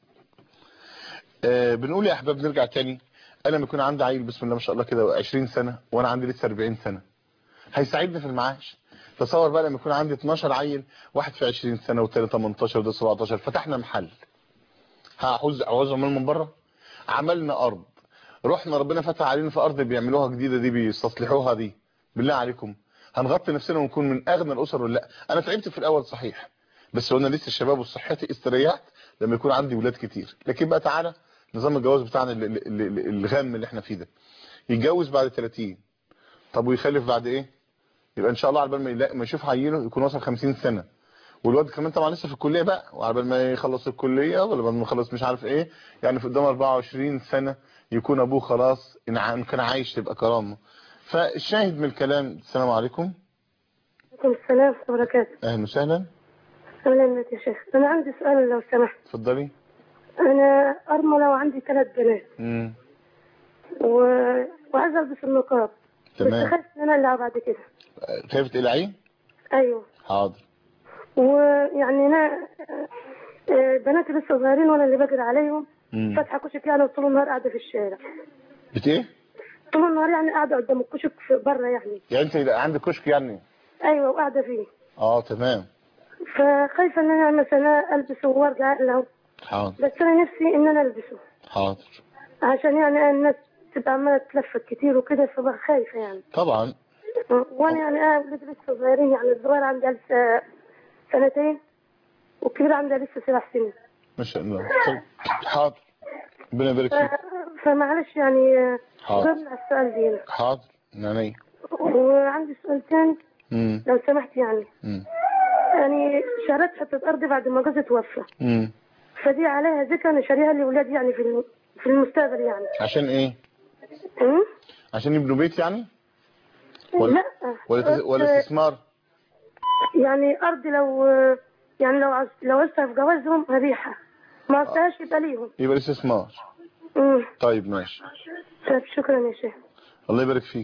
آه بنقول يا احباب نرجع تاني انا لما يكون عندي عيل بسم الله ما شاء الله كده 20 سنه وانا عندي لسه 40 سنه هيساعدني في المعاش تصور بقى لما يكون عندي 12 عيل واحد في 20 سنه والتاني 18 وده 17 فتحنا محل هعوز عاوز عمال من بره عملنا ارض رحنا ربنا فتح علينا في ارض بيعملوها جديده دي بيستصلحوها دي بالله عليكم هنغطي نفسنا ونكون من اغنى الاسر ولا لا انا تعبت في الاول صحيح بس وانا لسه الشباب وصحتي استريحت لما يكون عندي ولاد كتير لكن بقى تعالى نظام الجواز بتاعنا ال- ال- ال- الغم اللي احنا فيه ده يتجوز بعد 30 طب ويخلف بعد ايه يبقى ان شاء الله على بال ما يلاقي ما يشوف عيله يكون وصل 50 سنه والواد كمان طبعا لسه في الكليه بقى وعلى بال ما يخلص الكليه ولا بال ما يخلص مش عارف ايه يعني في قدام 24 سنه يكون ابوه خلاص ان ع- إن كان عايش تبقى كرامه فالشاهد من الكلام السلام عليكم عليكم السلام ورحمة الله وبركاته اهلا وسهلا أهلا بك يا شيخ أنا عندي سؤال لو سمحت اتفضلي أنا أرملة وعندي ثلاث بنات امم و... وعايزة ألبس النقاب بس تمام خايف إن أنا أقلع بعد كده خايفه تقلعيه أيوه حاضر ويعني أنا آه، بناتي لسه صغيرين وأنا اللي بجري عليهم امم فاتحة كشك يعني طول النهار قاعدة في الشارع بت ايه طول النهار يعني قاعدة قدام الكشك في بره يعني يعني انت يبقى عندك كشك يعني أيوه وقاعدة فيه اه تمام فخايفة إن أنا مثلا ألبسه وأرجع أقلعه حاضر بس أنا نفسي إن أنا ألبسه حاضر عشان يعني الناس تبقى عمالة تلفت كتير وكده فبقى خايفة يعني طبعا وانا يعني انا ولادي لسه صغيرين يعني الصغير عندها لسه سنتين والكبير عندها لسه سبع سنين ما شاء الله طيب. حاضر ربنا يبارك فيك ف- فمعلش يعني حاضر جاوبنا على السؤال دي هنا. حاضر نعم وعندي سؤال تاني امم لو سمحت يعني امم يعني شهرت حتة أرض بعد ما جوزي توفى امم فدي عليها ذكر أنا شاريها لأولادي يعني في الم- في المستقبل يعني عشان ايه أم؟ عشان يبنوا بيت يعني ولا لا ولا تز- ولا استثمار يعني أرض لو يعني لو عاوز لو عوزتها في جوازهم هبيعها ما عوزتهاش يبقى ليهم يبقى الاستثمار أم. طيب ماشي طيب شكرا يا شيخ الله يبارك فيك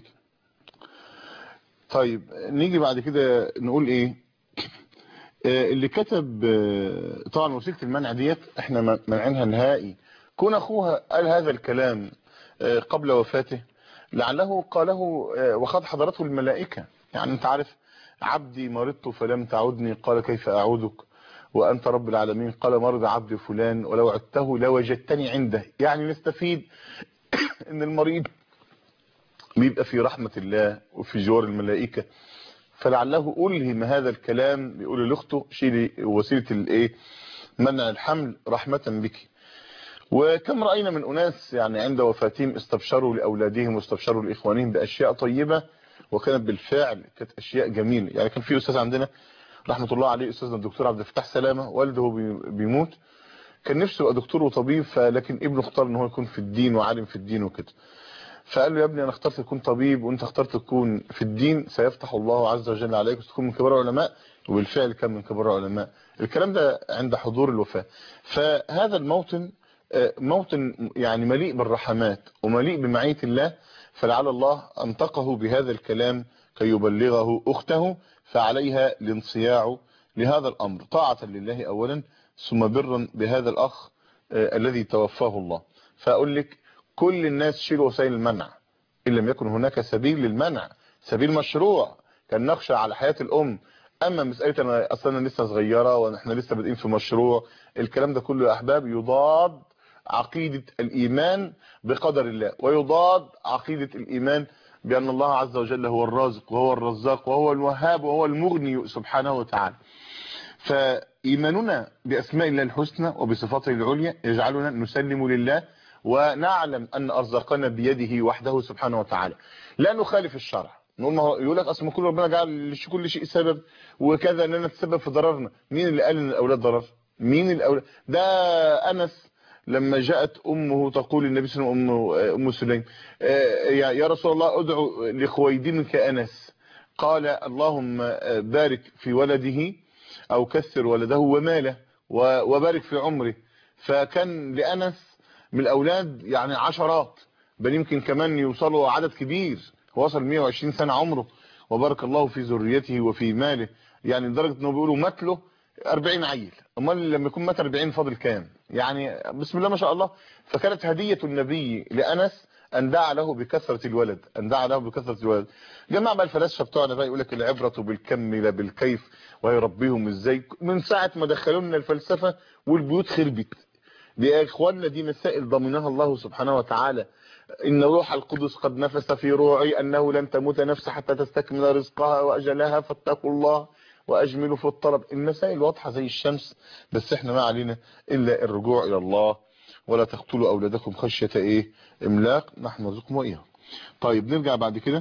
طيب نيجي بعد كده نقول ايه آه، اللي كتب آه، طبعا وسيله المنع ديت احنا م- منعينها نهائي كون اخوها قال هذا الكلام آه، قبل وفاته لعله قاله آه، وقد حضرته الملائكه يعني انت عارف عبدي مرضت فلم تعدني قال كيف اعودك وانت رب العالمين قال مرض عبدي فلان ولو عدته لوجدتني عنده يعني نستفيد ان المريض بيبقى في رحمة الله وفي جوار الملائكة فلعله ألهم هذا الكلام بيقول لاخته شيلي وسيلة الايه منع الحمل رحمة بك وكم رأينا من أناس يعني عند وفاتهم استبشروا لأولادهم واستبشروا لإخوانهم بأشياء طيبة وكانت بالفعل كانت أشياء جميلة يعني كان في أستاذ عندنا رحمة الله عليه أستاذنا الدكتور عبد الفتاح سلامة والده بي- بيموت كان نفسه يبقى دكتور وطبيب فلكن ابنه اختار ان هو يكون في الدين وعالم في الدين وكده فقال له يا ابني انا اخترت تكون طبيب وانت اخترت تكون في الدين سيفتح الله عز وجل عليك وتكون من كبار العلماء وبالفعل كان من كبار العلماء الكلام ده عند حضور الوفاة فهذا الموطن آه، موطن يعني مليء بالرحمات ومليء بمعية الله فلعل الله انطقه بهذا الكلام كي يبلغه اخته فعليها الانصياع لهذا الامر طاعة لله اولا ثم برا بهذا الاخ آه، الذي توفاه الله فاقول لك كل الناس شيلوا وسائل المنع ان لم يكن هناك سبيل للمنع سبيل مشروع كان نخشى على حياة الام اما مسألة انا اصلا أنا لسه صغيرة واحنا لسه بادئين في مشروع الكلام ده كله يا احباب يضاد عقيدة الايمان بقدر الله ويضاد عقيدة الايمان بأن الله عز وجل هو الرازق وهو الرزاق وهو الوهاب وهو المغني سبحانه وتعالى فإيماننا بأسماء الله الحسنى وبصفاته العليا يجعلنا نسلم لله ونعلم أن أرزقنا بيده وحده سبحانه وتعالى لا نخالف الشرع نقول ما هو يقول لك اصل ما كل ربنا جعل كل شيء سبب وكذا اننا نتسبب في ضررنا مين اللي قال ان الاولاد ضرر مين الاولاد ده انس لما جاءت امه تقول للنبي صلى الله عليه وسلم ام سليم يا رسول الله ادعو لخويدنك انس قال اللهم بارك في ولده او كثر ولده وماله وبارك في عمره فكان لانس من الاولاد يعني عشرات بل يمكن كمان يوصلوا عدد كبير وصل 120 سنة عمره وبارك الله في ذريته وفي ماله يعني لدرجة انه بيقولوا مات له 40 عيل امال لما يكون مات 40 فاضل كام يعني بسم الله ما شاء الله فكانت هدية النبي لأنس أن دعا له بكثرة الولد أن دعا له بكثرة الولد جماعة بقى الفلاسفة بتوعنا بقى يقول لك العبرة بالكم لا بالكيف ويربيهم ازاي من ساعة ما دخلوا لنا الفلسفة والبيوت خربت يا اخواننا دي مسائل ضمنها الله سبحانه وتعالى إن روح القدس قد نفس في روعي أنه لن تموت نفس حتى تستكمل رزقها وأجلها فاتقوا الله وأجملوا في الطلب المسائل واضحة زي الشمس بس احنا ما علينا إلا الرجوع إلى الله ولا تقتلوا أولادكم خشية إيه إملاق نحن نرزقكم وإياهم طيب نرجع بعد كده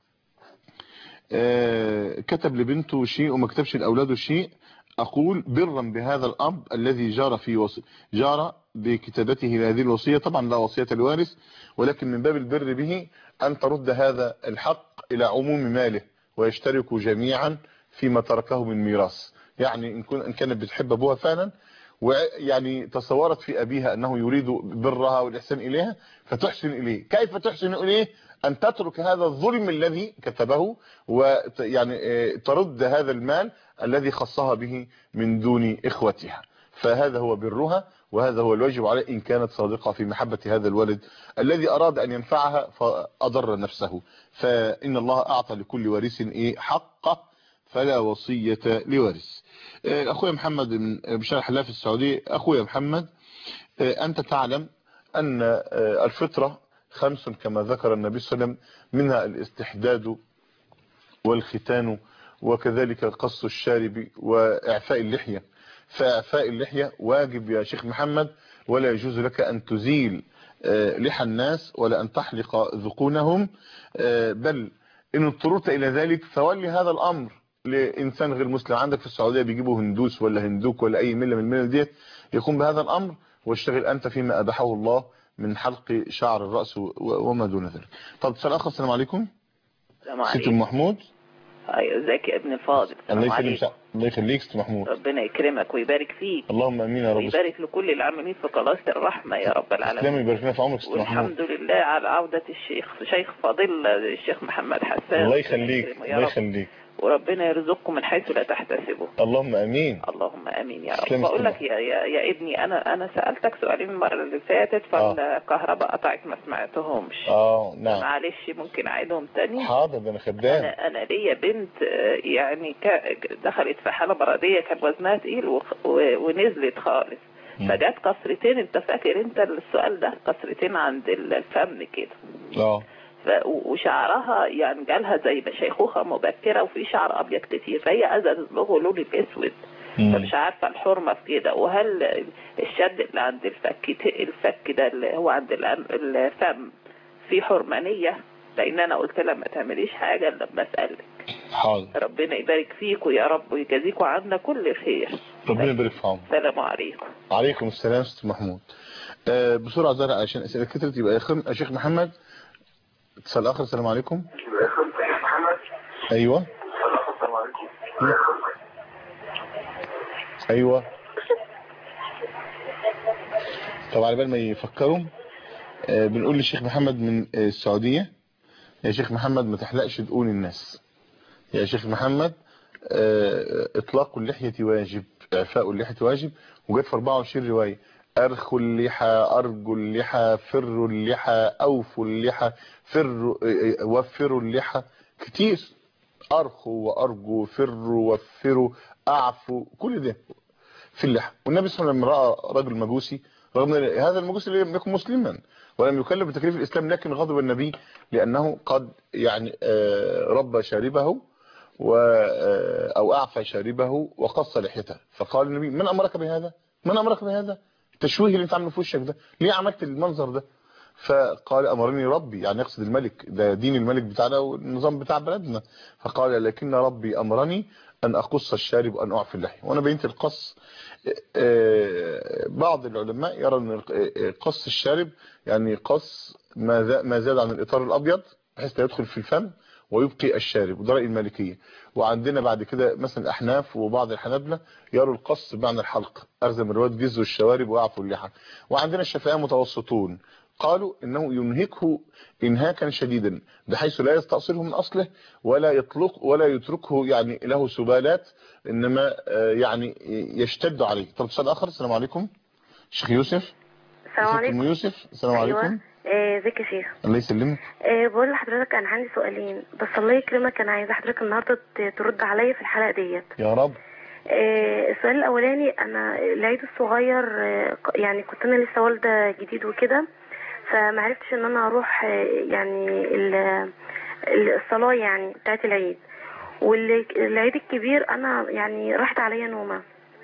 آه كتب لبنته شيء وما كتبش لأولاده شيء أقول برا بهذا الأب الذي جار في وصي جار بكتابته لهذه الوصية طبعا لا وصية الوارث ولكن من باب البر به أن ترد هذا الحق إلى عموم ماله ويشتركوا جميعا فيما تركه من ميراث يعني إن, كن إن كانت بتحب أبوها فعلا ويعني تصورت في أبيها أنه يريد برها والإحسان إليها فتحسن إليه كيف تحسن إليه أن تترك هذا الظلم الذي كتبه ويعني ترد هذا المال الذي خصها به من دون إخوتها فهذا هو برها وهذا هو الواجب عليه إن كانت صادقة في محبة هذا الولد الذي أراد أن ينفعها فأضر نفسه فإن الله أعطى لكل وارث إيه حقه فلا وصية لوارث أخويا محمد من بشارح الله في السعودية أخويا محمد أنت تعلم أن الفطرة خمس كما ذكر النبي صلى الله عليه وسلم منها الاستحداد والختان وكذلك قص الشارب وإعفاء اللحية فإعفاء اللحية واجب يا شيخ محمد ولا يجوز لك أن تزيل لحى الناس ولا أن تحلق ذقونهم بل إن اضطررت إلى ذلك فولي هذا الأمر لإنسان غير مسلم عندك في السعودية بيجيبوا هندوس ولا هندوك ولا أي ملة من الملل ديت يقوم بهذا الأمر واشتغل أنت فيما أباحه الله من حلق شعر الرأس وما دون ذلك طب سؤال آخر السلام عليكم السلام ست عليكم محمود ايوه ازيك يا ابن الفاضل الله السلام يخليك عليكم الله يخليك ست محمود ربنا يكرمك ويبارك فيك اللهم امين يا رب ويبارك لكل العاملين في قناة الرحمة يا رب تسلم العالمين يبارك لنا في عمرك ست محمود والحمد لله على عودة الشيخ شيخ فاضل الشيخ محمد حسان الله ربنا يخليك يكرمه يا الله رب يخليك وربنا يرزقكم من حيث لا تحتسبوا اللهم امين اللهم امين يا رب تسلم بقول تسلم. لك يا, يا, يا ابني انا انا سالتك سؤالين المره اللي فاتت فالكهرباء قطعت ما سمعتهمش اه نعم معلش ممكن اعيدهم تاني حاضر ده انا خدام انا انا ليا بنت آه، يعني كا- دخلت في حاله مرضيه كان وزنها تقيل وخ- و- ونزلت خالص مم. فجت قصرتين انت فاكر انت السؤال ده قصرتين عند الفم كده اه ف- و- وشعرها يعني جالها زي شيخوخه مبكره وفي شعر ابيض كتير فهي ازلت له لون الاسود مم. فمش عارفه الحرمه في كده وهل الشد اللي عند الفك الفك ده اللي هو عند الأم- الفم في حرمانيه لان انا قلت لها ما تعمليش حاجه إلا لما اسالك حاضر ربنا يبارك فيكم يا رب ويجازيكم عنا كل خير ربنا يبارك في عمرك السلام عليكم عليكم السلام ست محمود آه بسرعه زرع عشان اسئله كترت يبقى يا خم- يا شيخ محمد اتصال اخر السلام عليكم ايوه مم. ايوه طب على بال ما يفكروا آه بنقول للشيخ محمد من آه السعوديه يا شيخ محمد ما تحلقش دقون الناس يا شيخ محمد آه، اطلاق اللحية واجب اعفاء اللحية واجب وجت في 24 رواية ارخوا اللحى ارجوا اللحى فروا اللحى اوفوا اللحى فروا آه، آه، وفروا اللحى كتير ارخوا وارجوا فروا وفروا اعفوا كل ده في اللحى والنبي صلى الله عليه وسلم لما راى رجل مجوسي رغم ان هذا المجوسي لم يكن مسلما ولم يكلف بتكليف الإسلام لكن غضب النبي لأنه قد يعني آه، ربى شاربه و آه، أو أعفى شاربه وقص لحيته فقال النبي من أمرك بهذا من أمرك بهذا التشويه اللي انت عامله في وشك ده ليه عملت المنظر ده فقال أمرني ربي يعني يقصد الملك ده دين الملك بتاعنا والنظام بتاع بلدنا فقال لكن ربي أمرني أن أقص الشارب وأن أعفي اللحية وأنا بينت القص آه، بعض العلماء يرى أن آه، قص الشارب يعني قص ما زا- ما زاد عن الإطار الأبيض بحيث لا يدخل في الفم ويبقي الشارب وده رأي المالكية وعندنا بعد كده مثلا الأحناف وبعض الحنابلة يروا القص بمعنى الحلق أرزم الواد جزوا الشوارب ويعفوا اللحى وعندنا الشافعية متوسطون قالوا انه ينهكه انهاكا شديدا بحيث لا يستأصله من اصله ولا يطلق ولا يتركه يعني له سبالات انما آه، يعني يشتد عليه طب سؤال اخر السلام عليكم شيخ يوسف السلام ام عليكم يوسف السلام أيوة. عليكم آه، ازيك يا شيخ الله يسلمك آه، بقول لحضرتك انا عندي سؤالين بس الله يكرمك انا عايزه حضرتك النهارده ت- ترد عليا في الحلقه ديت يا رب آه، السؤال الاولاني انا العيد الصغير آه، ق- يعني كنت انا لسه والده جديد وكده فما عرفتش ان انا اروح آه، يعني ال- ال- الصلاه يعني بتاعت العيد والعيد الكبير انا يعني راحت عليا نومه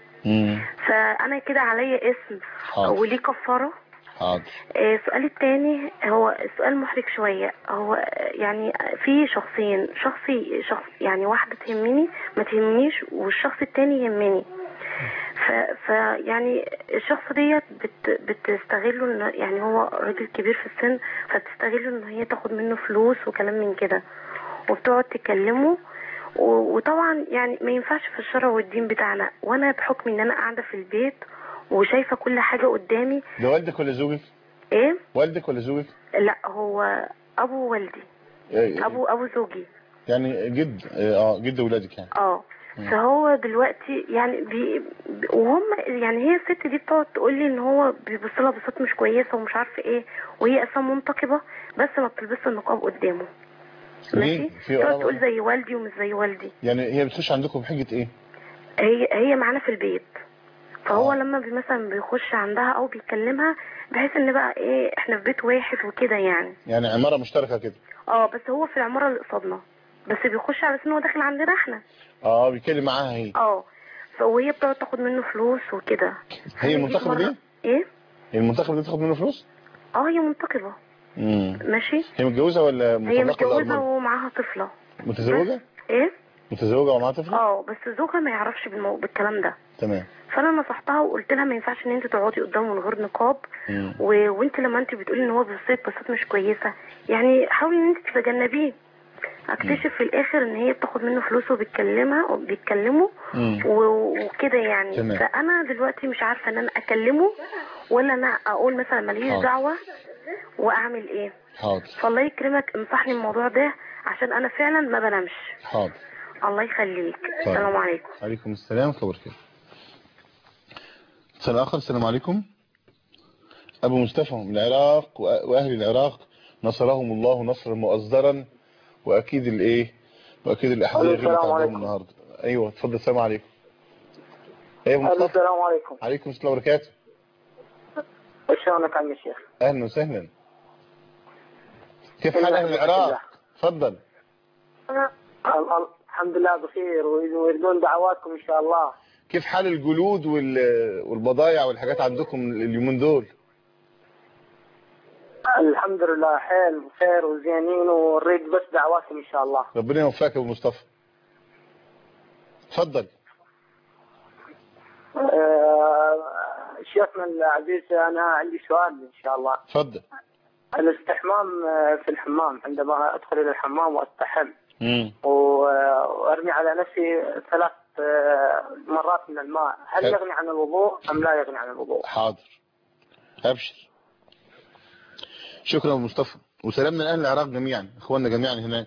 فانا كده عليا اسم حاضر. وليه كفاره حاضر آه، السؤال التاني هو سؤال محرج شوية هو آه، يعني في شخصين شخصي شخص يعني واحدة تهمني ما تهمنيش والشخص التاني يهمني ف, ف يعني الشخص ديت بت بتستغله ان يعني هو راجل كبير في السن فبتستغله ان هي تاخد منه فلوس وكلام من كده وبتقعد تكلمه و- وطبعا يعني ما ينفعش في الشرع والدين بتاعنا وانا بحكم ان انا قاعده في البيت وشايفه كل حاجه قدامي ده والدك ولا زوجك ايه والدك ولا زوجك لا هو ابو والدي إيه، ابو ابو زوجي يعني جد اه جد ولادك يعني اه مم. فهو دلوقتي يعني بي بي- وهم يعني هي الست دي بتقعد تقول لي ان هو بيبص لها بصات مش كويسه ومش عارفه ايه وهي اصلا منتقبه بس ما بتلبسش النقاب قدامه ليه ماشي في تقعد قرابة؟ تقول زي والدي ومش زي والدي يعني هي بتخش عندكم بحجة ايه هي هي معانا في البيت فهو لما بي مثلا بيخش عندها او بيكلمها بحيث ان بقى ايه احنا في بيت واحد وكده يعني يعني عمارة مشتركة كده اه بس هو في العماره اللي قصادنا بس بيخش على اساس ان هو داخل عندنا احنا اه بيتكلم معاها هي اه فوهي بتقعد تاخد منه فلوس وكده هي المنتخبة دي ايه هي المنتخبة دي تاخد منه فلوس اه هي منتقبه امم ماشي هي متجوزة ولا هي مطلقة ولا متجوزه أرملة؟ ومعاها طفله متزوجة ايه متزوجة ومعاها طفل اه بس زوجها ما يعرفش بالمو... بالكلام ده تمام فانا نصحتها وقلت لها ما ينفعش ان انت تقعدي قدامه من غير نقاب مم. و... وانت لما انت بتقولي ان هو بيبصيك بصات مش كويسه يعني حاولي ان انت تتجنبيه اكتشف في الاخر ان هي بتاخد منه فلوس وبتكلمها وبيتكلموا مم. و- وكده يعني تمام. فانا دلوقتي مش عارفه ان انا اكلمه ولا انا اقول مثلا ماليش حاضر. دعوه واعمل ايه حاضر فالله يكرمك انصحني الموضوع ده عشان انا فعلا ما بنامش حاضر الله يخليك طيب. السلام عليكم عليكم السلام ورحمة الله وبركاته اتصال آخر السلام عليكم أبو مصطفى من العراق وأ- وأهل العراق نصرهم الله نصرا مؤزرا وأكيد الإيه وأكيد الأحزاب السلام غلبت عندهم عليكم. النهاردة أيوه اتفضل السلام عليكم أيوه أبو مصطفى السلام عليكم عليكم السلام وبركاته شلونك عم الشيخ؟ أهلا وسهلا كيف حال أهل العراق اتفضل ال- ال- الحمد لله بخير ويرجون دعواتكم ان شاء الله كيف حال الجلود وال- والبضايع والحاجات عندكم اليومين دول الحمد لله حيل خير وزينين ونريد بس دعواتكم ان شاء الله ربنا يوفقك يا أبو مصطفى اتفضل آه، شيخنا العزيز انا عندي سؤال ان شاء الله اتفضل الاستحمام آه، في الحمام عندما ادخل الى الحمام واستحم مم. و- وارمي على نفسي ثلاث آه، مرات من الماء هل حلو. يغني عن الوضوء ام لا يغني عن الوضوء؟ حاضر ابشر شكرا يا أبو مصطفى وسلامنا لاهل العراق جميعا اخواننا جميعا هناك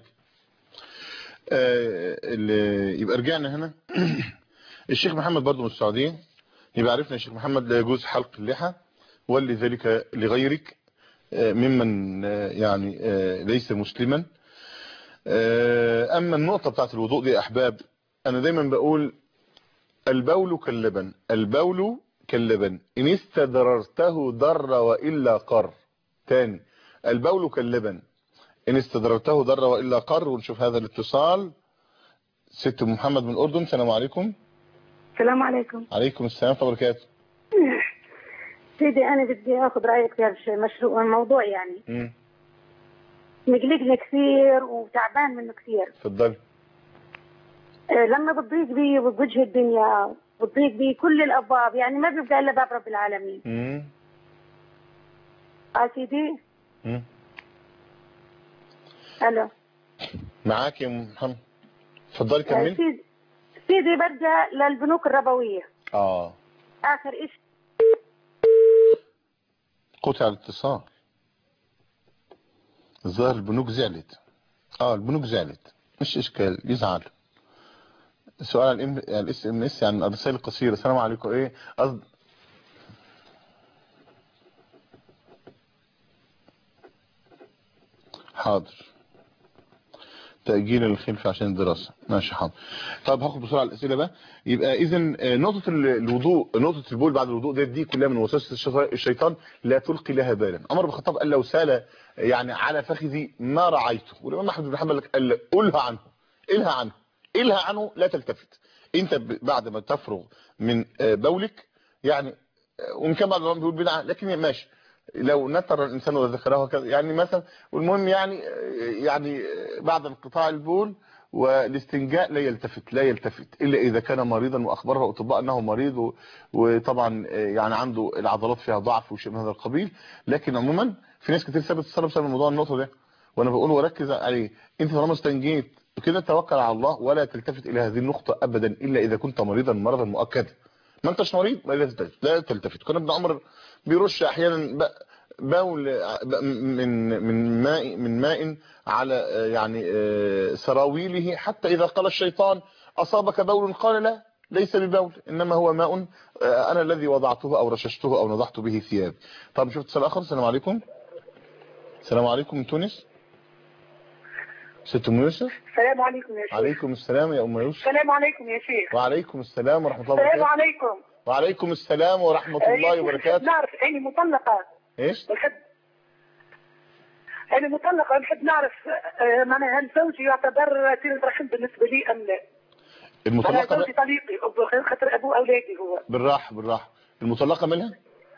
آه اللي- يبقى رجعنا هنا الشيخ محمد برضو من السعوديه يبقى عرفنا الشيخ محمد لا يجوز حلق اللحى ولي ذلك لغيرك آه، ممن آه، يعني آه، ليس مسلما آه، اما النقطه بتاعت الوضوء دي يا احباب انا دايما بقول البول كاللبن البول كاللبن إن استدررته ضر وإلا قر تاني البول كاللبن ان استدررته ضر والا قر ونشوف هذا الاتصال ست أم محمد من الاردن السلام عليكم السلام عليكم عليكم السلام ورحمه الله وبركاته سيدي أنا بدي أخذ رأيك في هذا المشروع الموضوع يعني مم. مقلقني كثير وتعبان منه كثير اتفضلي آه، لما بتضيق بي بوجه الدنيا بتضيق بي كل الأبواب يعني ما بيبقى إلا باب رب العالمين مم. آه سيدي مم. ألو معاك يا أم محمد اتفضلي آه، كملي سيدي سيدي برجع للبنوك الربوية اه آخر إشي قطع الاتصال الظاهر البنوك زعلت اه البنوك زعلت مش اشكال يزعل سؤال الاس ام اس يعني الرسائل القصيره السلام عليكم ايه قصد حاضر تأجيل الخلف عشان الدراسة ماشي حاضر طب هاخد بسرعة الأسئلة بقى يبقى إذا نقطة ال- الوضوء نقطة البول بعد الوضوء دي, دي كلها من وسوسة الشيطان- الشيطان لا تلقي لها بالا عمر بن الخطاب قال لو سال يعني على فخذي ما رعيته والإمام أحمد بن حنبل قال قلها عنه إلها عنه إلها عنه لا تلتفت أنت ب- بعد ما تفرغ من آه، بولك يعني آه، وإن كان بعض العلماء بيقول بدعة لكن ماشي لو نتر الانسان وذكره كذا يعني مثلا والمهم يعني يعني بعد انقطاع البول والاستنجاء لا يلتفت لا يلتفت الا اذا كان مريضا واخبره الاطباء انه مريض و- وطبعا يعني عنده العضلات فيها ضعف وشيء من هذا القبيل لكن عموما في ناس كتير سابت الصلاه بسبب موضوع النقطه ده وانا بقول وركز عليه انت طالما استنجيت كده توكل على الله ولا تلتفت الى هذه النقطه ابدا الا اذا كنت مريضا مرضا مؤكدا ما انتش مريض لا تلتفت لا تلتفت كان ابن عمر بيرش احيانا ب- بول ب- من من ماء من ماء على آه، يعني آه، سراويله حتى اذا قال الشيطان اصابك بول قال لا ليس ببول انما هو ماء آه، انا الذي وضعته او رششته او نضحت به ثيابي طب شفت اتصال اخر السلام عليكم السلام عليكم من تونس ست ام يوسف السلام عليكم يا شيخ عليكم السلام يا ام يوسف السلام عليكم يا شيخ وعليكم السلام ورحمه الله السلام وبركاته عليكم وعليكم السلام ورحمه آه، يا الله شيخ، وبركاته نعرف اني مطلقه ايش نحب انا مطلقه نحب نعرف آه، معناها هل زوجي يعتبر صله رحم بالنسبه لي ام لا؟ انا المطلقه زوجي بقى- طليقي أب- خاطر ابو اولادي هو بالراحه بالراحه المطلقه منها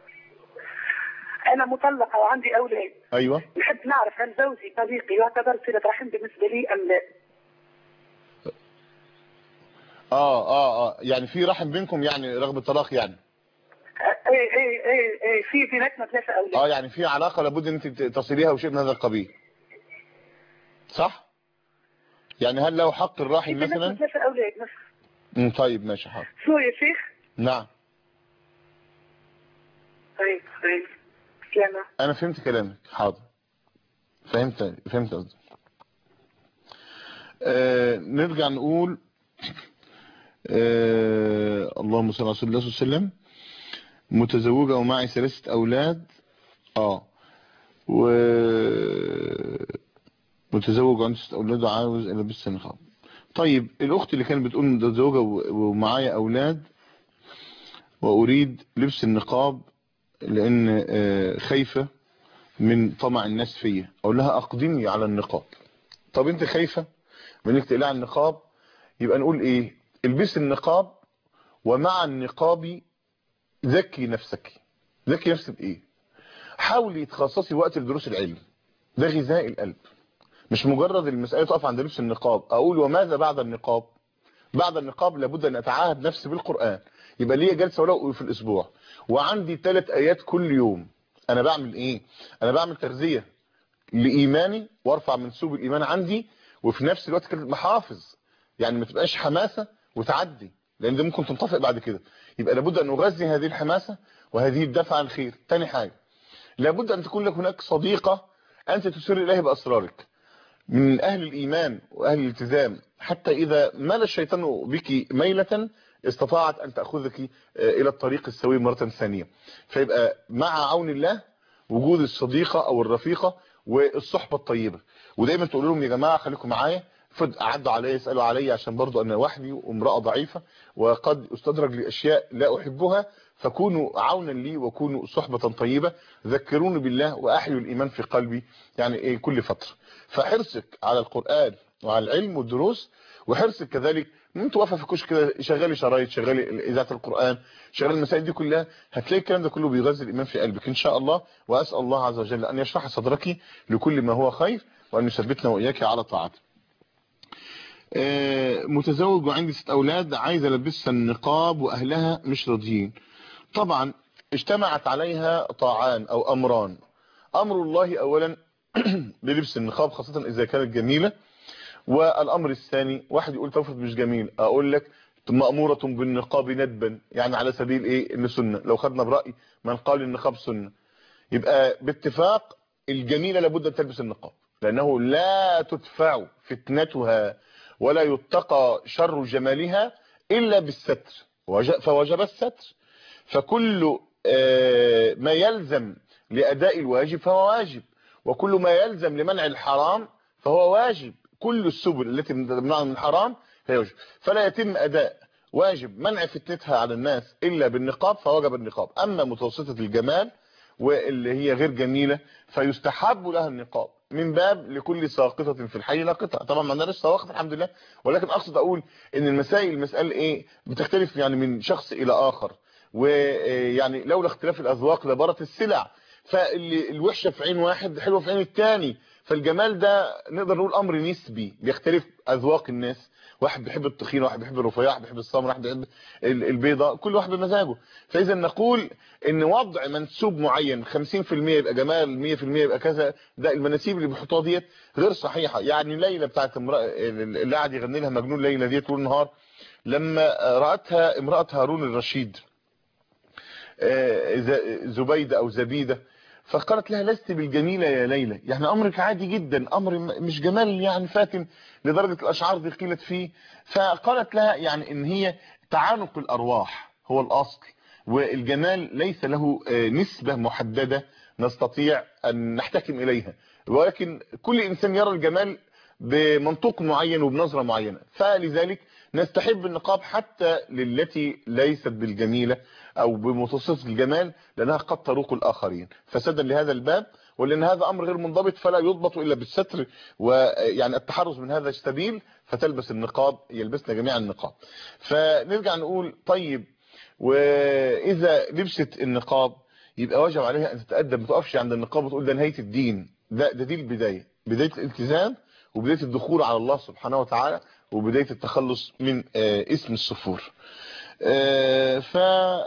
انا مطلقه وعندي اولاد ايوه نحب نعرف هل زوجي طليقي يعتبر صله رحم بالنسبه لي ام لا؟ اه اه اه يعني في رحم بينكم يعني رغم الطلاق يعني اي اي اي اي في بيناتنا ثلاثه اولاد اه يعني في علاقه لابد ان انت تصليها وشيء من هذا القبيل صح يعني هل له حق في الراحم بيناتنا مثلا ثلاثه اولاد نفس مم، طيب ماشي حاضر شو يا شيخ؟ نعم طيب طيب سلامة انا فهمت كلامك حاضر فهمت فهمت قصدك آه نرجع نقول آه اللهم صل على رسول الله صلى الله عليه وسلم متزوجة ومعي ثلاثة أولاد اه و متزوج وعندي ست أولاد وعاوز ألبس النقاب طيب الأخت اللي كانت بتقول متزوجة و- ومعايا أولاد وأريد لبس النقاب لأن آه، خايفة من طمع الناس فيا أقول لها أقدمي على النقاب طب أنت خايفة من إنك تقلع النقاب يبقى نقول إيه البس النقاب ومع النقاب ذكي نفسك ذكي نفسك بإيه حاولي تخصصي وقت لدروس العلم ده غذاء القلب مش مجرد المسألة تقف عند لبس النقاب أقول وماذا بعد النقاب بعد النقاب لابد أن أتعاهد نفسي بالقرآن يبقى ليا جلسة ولو في الأسبوع وعندي ثلاث آيات كل يوم أنا بعمل إيه أنا بعمل تغذية لإيماني وارفع منسوب الإيمان عندي وفي نفس الوقت كده محافظ يعني ما تبقاش حماسة وتعدي لأن ده ممكن تنطفئ بعد كده يبقى لابد أن أغذي هذه الحماسة وهذه الدفعة عن الخير تاني حاجة لابد أن تكون لك هناك صديقة أنت تسر إليه بأسرارك من أهل الإيمان وأهل الالتزام حتى إذا مال الشيطان بك ميلة استطاعت أن تأخذك آه، إلى الطريق السوي مرة ثانية فيبقى مع عون الله وجود الصديقة أو الرفيقة والصحبة الطيبة ودايما تقول لهم يا جماعة خليكم معايا فد عدوا عليا يسألوا عليا عشان برضو أنا وحدي وامرأة ضعيفة وقد استدرج لأشياء لا أحبها فكونوا عونا لي وكونوا صحبة طيبة ذكروني بالله وأحيوا الإيمان في قلبي يعني إيه كل فترة فحرصك على القرآن وعلى العلم والدروس وحرصك كذلك ان انت واقفه في كشك كده شغالي شرايط شغالي اذاعه القران شغالي المسائل دي كلها هتلاقي الكلام ده كله بيغذي الايمان في قلبك ان شاء الله واسال الله عز وجل ان يشرح صدرك لكل ما هو خير وان يثبتنا واياك على طاعته آه، متزوج وعندي ست اولاد عايز البسها النقاب واهلها مش راضيين طبعا اجتمعت عليها طاعان او امران امر الله اولا بلبس النقاب خاصه اذا كانت جميله والامر الثاني واحد يقول تفرض مش جميل اقول لك مأمورة بالنقاب ندبا يعني على سبيل ايه ان سنة لو خدنا برأي من قال النقاب سنة يبقى باتفاق الجميلة لابد ان تلبس النقاب لانه لا تدفع فتنتها ولا يتقى شر جمالها الا بالستر وج- فوجب الستر فكل آه، ما يلزم لاداء الواجب فهو واجب وكل ما يلزم لمنع الحرام فهو واجب كل السبل التي تمنع من الحرام هي واجب فلا يتم اداء واجب منع فتنتها على الناس الا بالنقاب فوجب النقاب اما متوسطه الجمال واللي هي غير جميله فيستحب لها النقاب من باب لكل ساقطه في الحي لاقطه طبعا ما عندناش سواقط الحمد لله ولكن اقصد اقول ان المسائل المساله ايه بتختلف يعني من شخص الى اخر ويعني لولا اختلاف الاذواق لبارت السلع فالوحشه في عين واحد حلوه في عين الثاني فالجمال ده نقدر نقول امر نسبي بيختلف اذواق الناس واحد بيحب التخين واحد بيحب الرفيع واحد بيحب السمر واحد بيحب ال- البيضاء كل واحد بمزاجه فاذا نقول ان وضع منسوب معين 50% يبقى جمال 100% يبقى كذا ده المناسيب اللي بيحطوها ديت غير صحيحه يعني ليلى بتاعت امراه اللي قاعد يغني لها مجنون ليلى ديت طول النهار لما راتها امراه هارون الرشيد آه، ز- زبيده او زبيده فقالت لها لست بالجميلة يا ليلى يعني أمرك عادي جدا أمر م- مش جمال يعني فاتن لدرجة الأشعار دي قيلت فيه فقالت لها يعني إن هي تعانق الأرواح هو الأصل والجمال ليس له آه، نسبة محددة نستطيع أن نحتكم إليها ولكن كل إنسان يرى الجمال بمنطوق معين وبنظرة معينة فلذلك نستحب النقاب حتى للتي ليست بالجميلة او بمتوسط الجمال لانها قد تروق الاخرين فسدا لهذا الباب ولان هذا امر غير منضبط فلا يضبط الا بالستر ويعني التحرز من هذا السبيل فتلبس النقاب يلبسنا جميعا النقاب فنرجع نقول طيب واذا لبست النقاب يبقى واجب عليها ان تتادب ما تقفش عند النقاب وتقول ده نهايه الدين ده ده دي البدايه بدايه الالتزام وبدايه الدخول على الله سبحانه وتعالى وبدايه التخلص من آه، اسم السفور آه، ف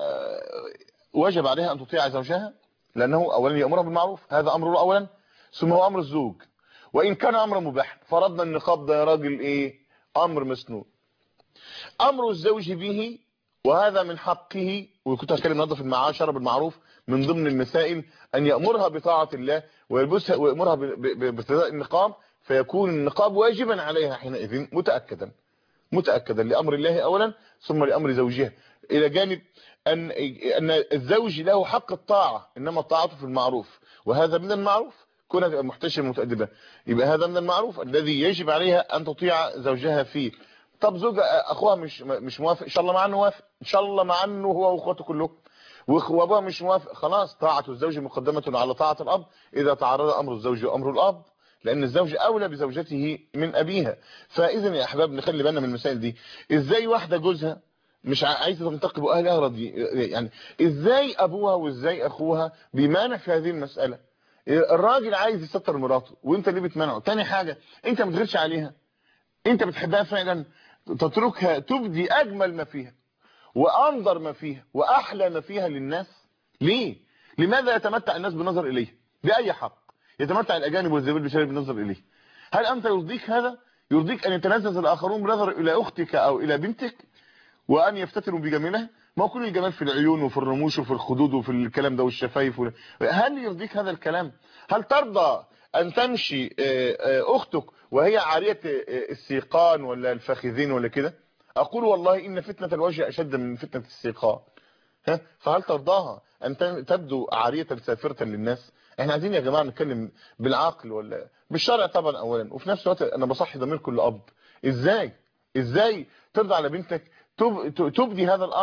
وجب عليها ان تطيع زوجها لانه اولا يامرها بالمعروف هذا امره اولا ثم هو امر الزوج وان كان امر مباح فرضنا النقاب ده يا راجل ايه امر مسنون امر الزوج به وهذا من حقه وكنت هتكلم النهارده في المعاشره بالمعروف من ضمن المسائل ان يامرها بطاعه الله ويلبسها ويامرها ب- ب- بارتداء النقاب فيكون النقاب واجبا عليها حينئذ متاكدا متاكدا لامر الله اولا ثم لامر زوجها الى جانب ان ان الزوج له حق الطاعه انما الطاعه في المعروف وهذا من المعروف كونها تبقى محتشمه متادبه يبقى هذا من المعروف الذي يجب عليها ان تطيع زوجها فيه طب زوج اخوها مش مش موافق ان شاء الله مع انه وافق ان شاء الله مع انه هو واخواته كلهم وأخ- وابوها مش موافق خلاص طاعه الزوج مقدمه على طاعه الاب اذا تعارض امر الزوج وامر الاب لان الزوج اولى بزوجته من ابيها فاذا يا احباب نخلي بالنا من المسائل دي ازاي واحده جوزها مش ع- عايزه تنتقب واهلها راضي يعني ازاي ابوها وازاي اخوها بيمانع في هذه المساله الراجل عايز يستر مراته وانت ليه بتمنعه تاني حاجه انت ما تغيرش عليها انت بتحبها فعلا تتركها تبدي اجمل ما فيها وانظر ما فيها واحلى ما فيها للناس ليه لماذا يتمتع الناس بالنظر اليه باي حق يتمتع الاجانب والزبائن بشرب بالنظر اليه هل انت يرضيك هذا يرضيك ان يتلذذ الاخرون بالنظر الى اختك او الى بنتك وان يفتتنوا بجمالها ما هو كل الجمال في العيون وفي الرموش وفي الخدود وفي الكلام ده والشفايف وال- هل يرضيك هذا الكلام هل ترضى ان تمشي آه، آه، اختك وهي عاريه آه، السيقان ولا الفخذين ولا كده اقول والله ان فتنه الوجه اشد من فتنه السيقان ها فهل ترضاها ان تن- تبدو عاريه سافره للناس احنا عايزين يا جماعه نتكلم بالعقل ولا بالشرع طبعا اولا وفي نفس الوقت انا بصحي ضمير كل اب ازاي ازاي ترضى على بنتك تب... ت- تبدي هذا الامر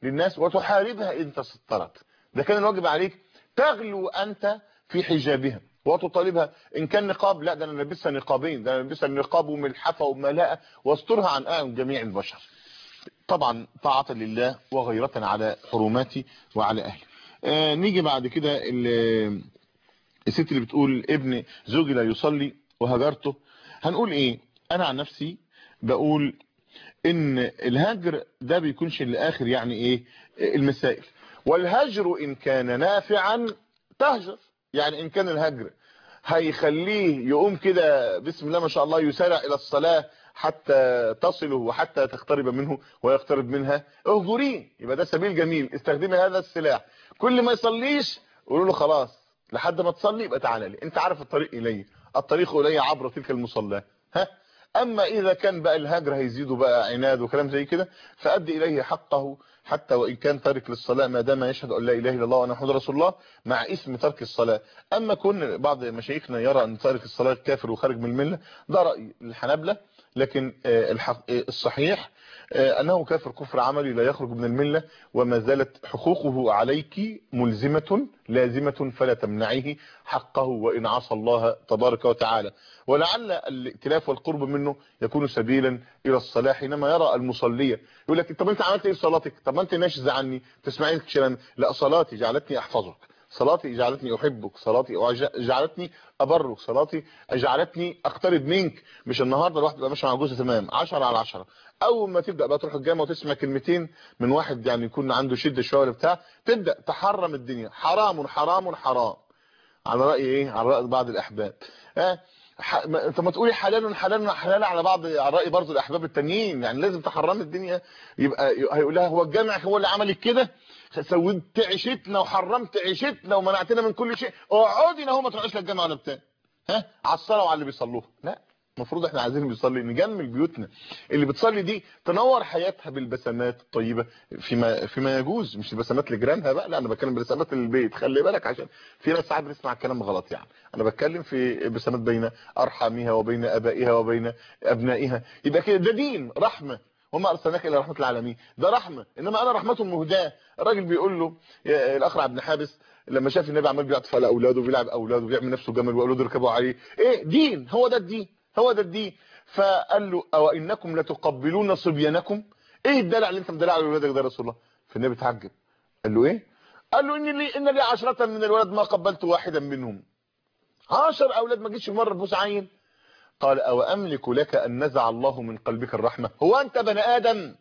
للناس وتحاربها ان تسترت ده كان الواجب عليك تغلو انت في حجابها وتطالبها ان كان نقاب لا ده انا لابسها نقابين ده انا لابسها نقاب وملحفه وملاءه واسترها عن اعين جميع البشر طبعا طاعه لله وغيرة على حرماتي وعلى اهلي آه نيجي بعد كده ال- الست اللي بتقول ابن زوجي لا يصلي وهجرته هنقول ايه انا عن نفسي بقول ان الهجر ده بيكونش لاخر يعني ايه المسائل والهجر ان كان نافعا تهجر يعني ان كان الهجر هيخليه يقوم كده بسم الله ما شاء الله يسارع الى الصلاة حتى تصله وحتى تقترب منه ويقترب منها اهجريه يبقى ده سبيل جميل استخدمي هذا السلاح كل ما يصليش قولوا له خلاص لحد ما تصلي يبقى تعالى لي انت عارف الطريق الي الطريق الي عبر تلك المصلاه ها اما اذا كان بقى الهجر هيزيده بقى عناد وكلام زي كده فادي اليه حقه حتى وان كان تارك للصلاه ما دام يشهد ان لا اله الا الله وانا محمد رسول الله مع اسم ترك الصلاه اما كون بعض مشايخنا يرى ان تارك الصلاه كافر وخارج من المله ده راي الحنابلة لكن آه، الحق آه، الصحيح آه، انه كافر كفر عملي لا يخرج من المله وما زالت حقوقه عليك ملزمه لازمه فلا تمنعيه حقه وان عصى الله تبارك وتعالى ولعل الائتلاف والقرب منه يكون سبيلا الى الصلاح حينما يرى المصليه يقول لك طب انت عملت ايه في صلاتك طب ما انت ناشز عني تسمعين كلام لا صلاتي جعلتني احفظك صلاتي جعلتني احبك صلاتي جعلتني ابرك صلاتي جعلتني اقترب منك مش النهارده الواحد يبقى ماشي مع جوزه تمام 10 على 10 اول ما تبدا بقى تروح الجامعه وتسمع كلمتين من واحد يعني يكون عنده شده شويه ولا بتاع تبدا تحرم الدنيا حرام حرام حرام على راي ايه على راي بعض الاحباب ها ح... ما... انت ما تقولي حلال حلال حلال على بعض على راي برضه الاحباب التانيين يعني لازم تحرمي الدنيا يبقى هيقول لها هو الجامع هو اللي عمل كده سويت عيشتنا وحرمت عيشتنا ومنعتنا من كل شيء اقعدي اهو ما تروحيش للجامع ولا بتاع ها على الصلاه وعلى اللي بيصلوها لا المفروض احنا عايزين اللي بيصلي نجمل بيوتنا اللي بتصلي دي تنور حياتها بالبسمات الطيبه فيما فيما يجوز مش البسمات لجيرانها بقى لا انا بتكلم بسمات البيت خلي بالك عشان في ناس ساعات بتسمع الكلام غلط يعني انا بتكلم في بسمات بين ارحامها وبين ابائها وبين ابنائها يبقى كده ده دين رحمه وما ارسلناك الا رحمه العالمين ده رحمه انما انا رحمه مهداه الراجل بيقول له الاخرع بن حابس لما شاف النبي عمال بيعطف على اولاده وبيلعب اولاده وبيعمل نفسه جمل واولاده يركبوا عليه ايه دين هو ده الدين هو ده الدين فقال له او انكم لتقبلون صبيانكم ايه الدلع اللي انت مدلع على اولادك ده يا رسول الله فالنبي اتعجب قال له ايه قال له ان لي ان لي عشرة من الولد ما قبلت واحدا منهم عشر اولاد ما جيتش مره تبوس عين قال او املك لك ان نزع الله من قلبك الرحمه هو انت بني ادم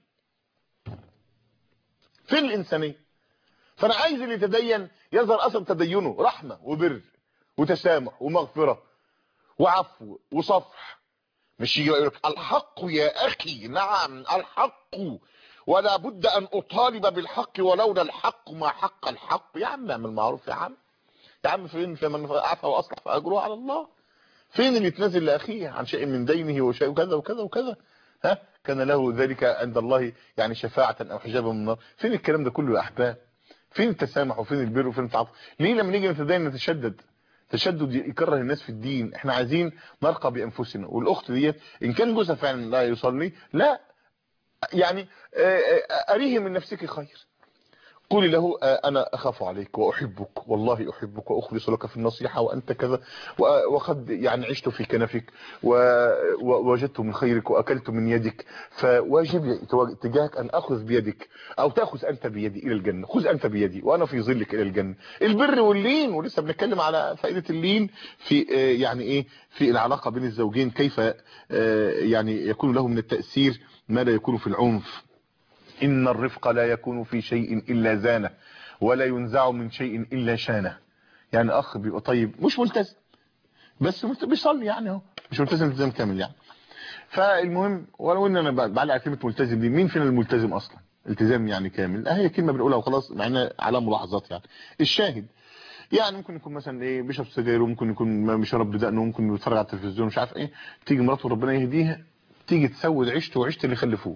في الانسانيه فانا عايز اللي يتدين يظهر اثر تدينه رحمه وبر وتسامح ومغفره وعفو وصفح مش يقول لك الحق يا اخي نعم الحق ولا بد ان اطالب بالحق ولولا الحق ما حق الحق يا عم اعمل معروف يا عم يا عم فين فمن عفا واصلح فاجره على الله فين اللي يتنازل لاخيه عن شيء من دينه وشيء وكذا وكذا وكذا ها كان له ذلك عند الله يعني شفاعة او حجابا من النار فين الكلام ده كله يا احباب فين التسامح وفين البر وفين التعاطف ليه لما نيجي نتدين نتشدد تشدد يكره الناس في الدين احنا عايزين نرقى بانفسنا والاخت ديت ان كان جوزها فعلا لا يصلي لا يعني اريه من نفسك خير قولي له انا اخاف عليك واحبك والله احبك واخلص لك في النصيحه وانت كذا وقد يعني عشت في كنفك ووجدت من خيرك واكلت من يدك فواجب تجاهك ان اخذ بيدك او تاخذ انت بيدي الى الجنه خذ انت بيدي وانا في ظلك الى الجنه البر واللين ولسه بنتكلم على فائده اللين في يعني ايه في العلاقه بين الزوجين كيف يعني يكون له من التاثير ما لا يكون في العنف إن الرفق لا يكون في شيء إلا زانه ولا ينزع من شيء إلا شانه يعني أخ بيبقى طيب مش ملتزم بس بيصلي يعني اهو مش ملتزم التزام كامل يعني فالمهم ولو ان انا بعلق على كلمه ملتزم دي مين فينا الملتزم اصلا التزام يعني كامل هي كلمه بنقولها وخلاص مع انها على ملاحظات يعني الشاهد يعني ممكن يكون مثلا ايه بيشرب سجاير وممكن يكون مش رب دقنه ممكن بيتفرج على التلفزيون مش عارف ايه تيجي مراته ربنا يهديها تيجي تسود عيشته وعيشه اللي خلفوه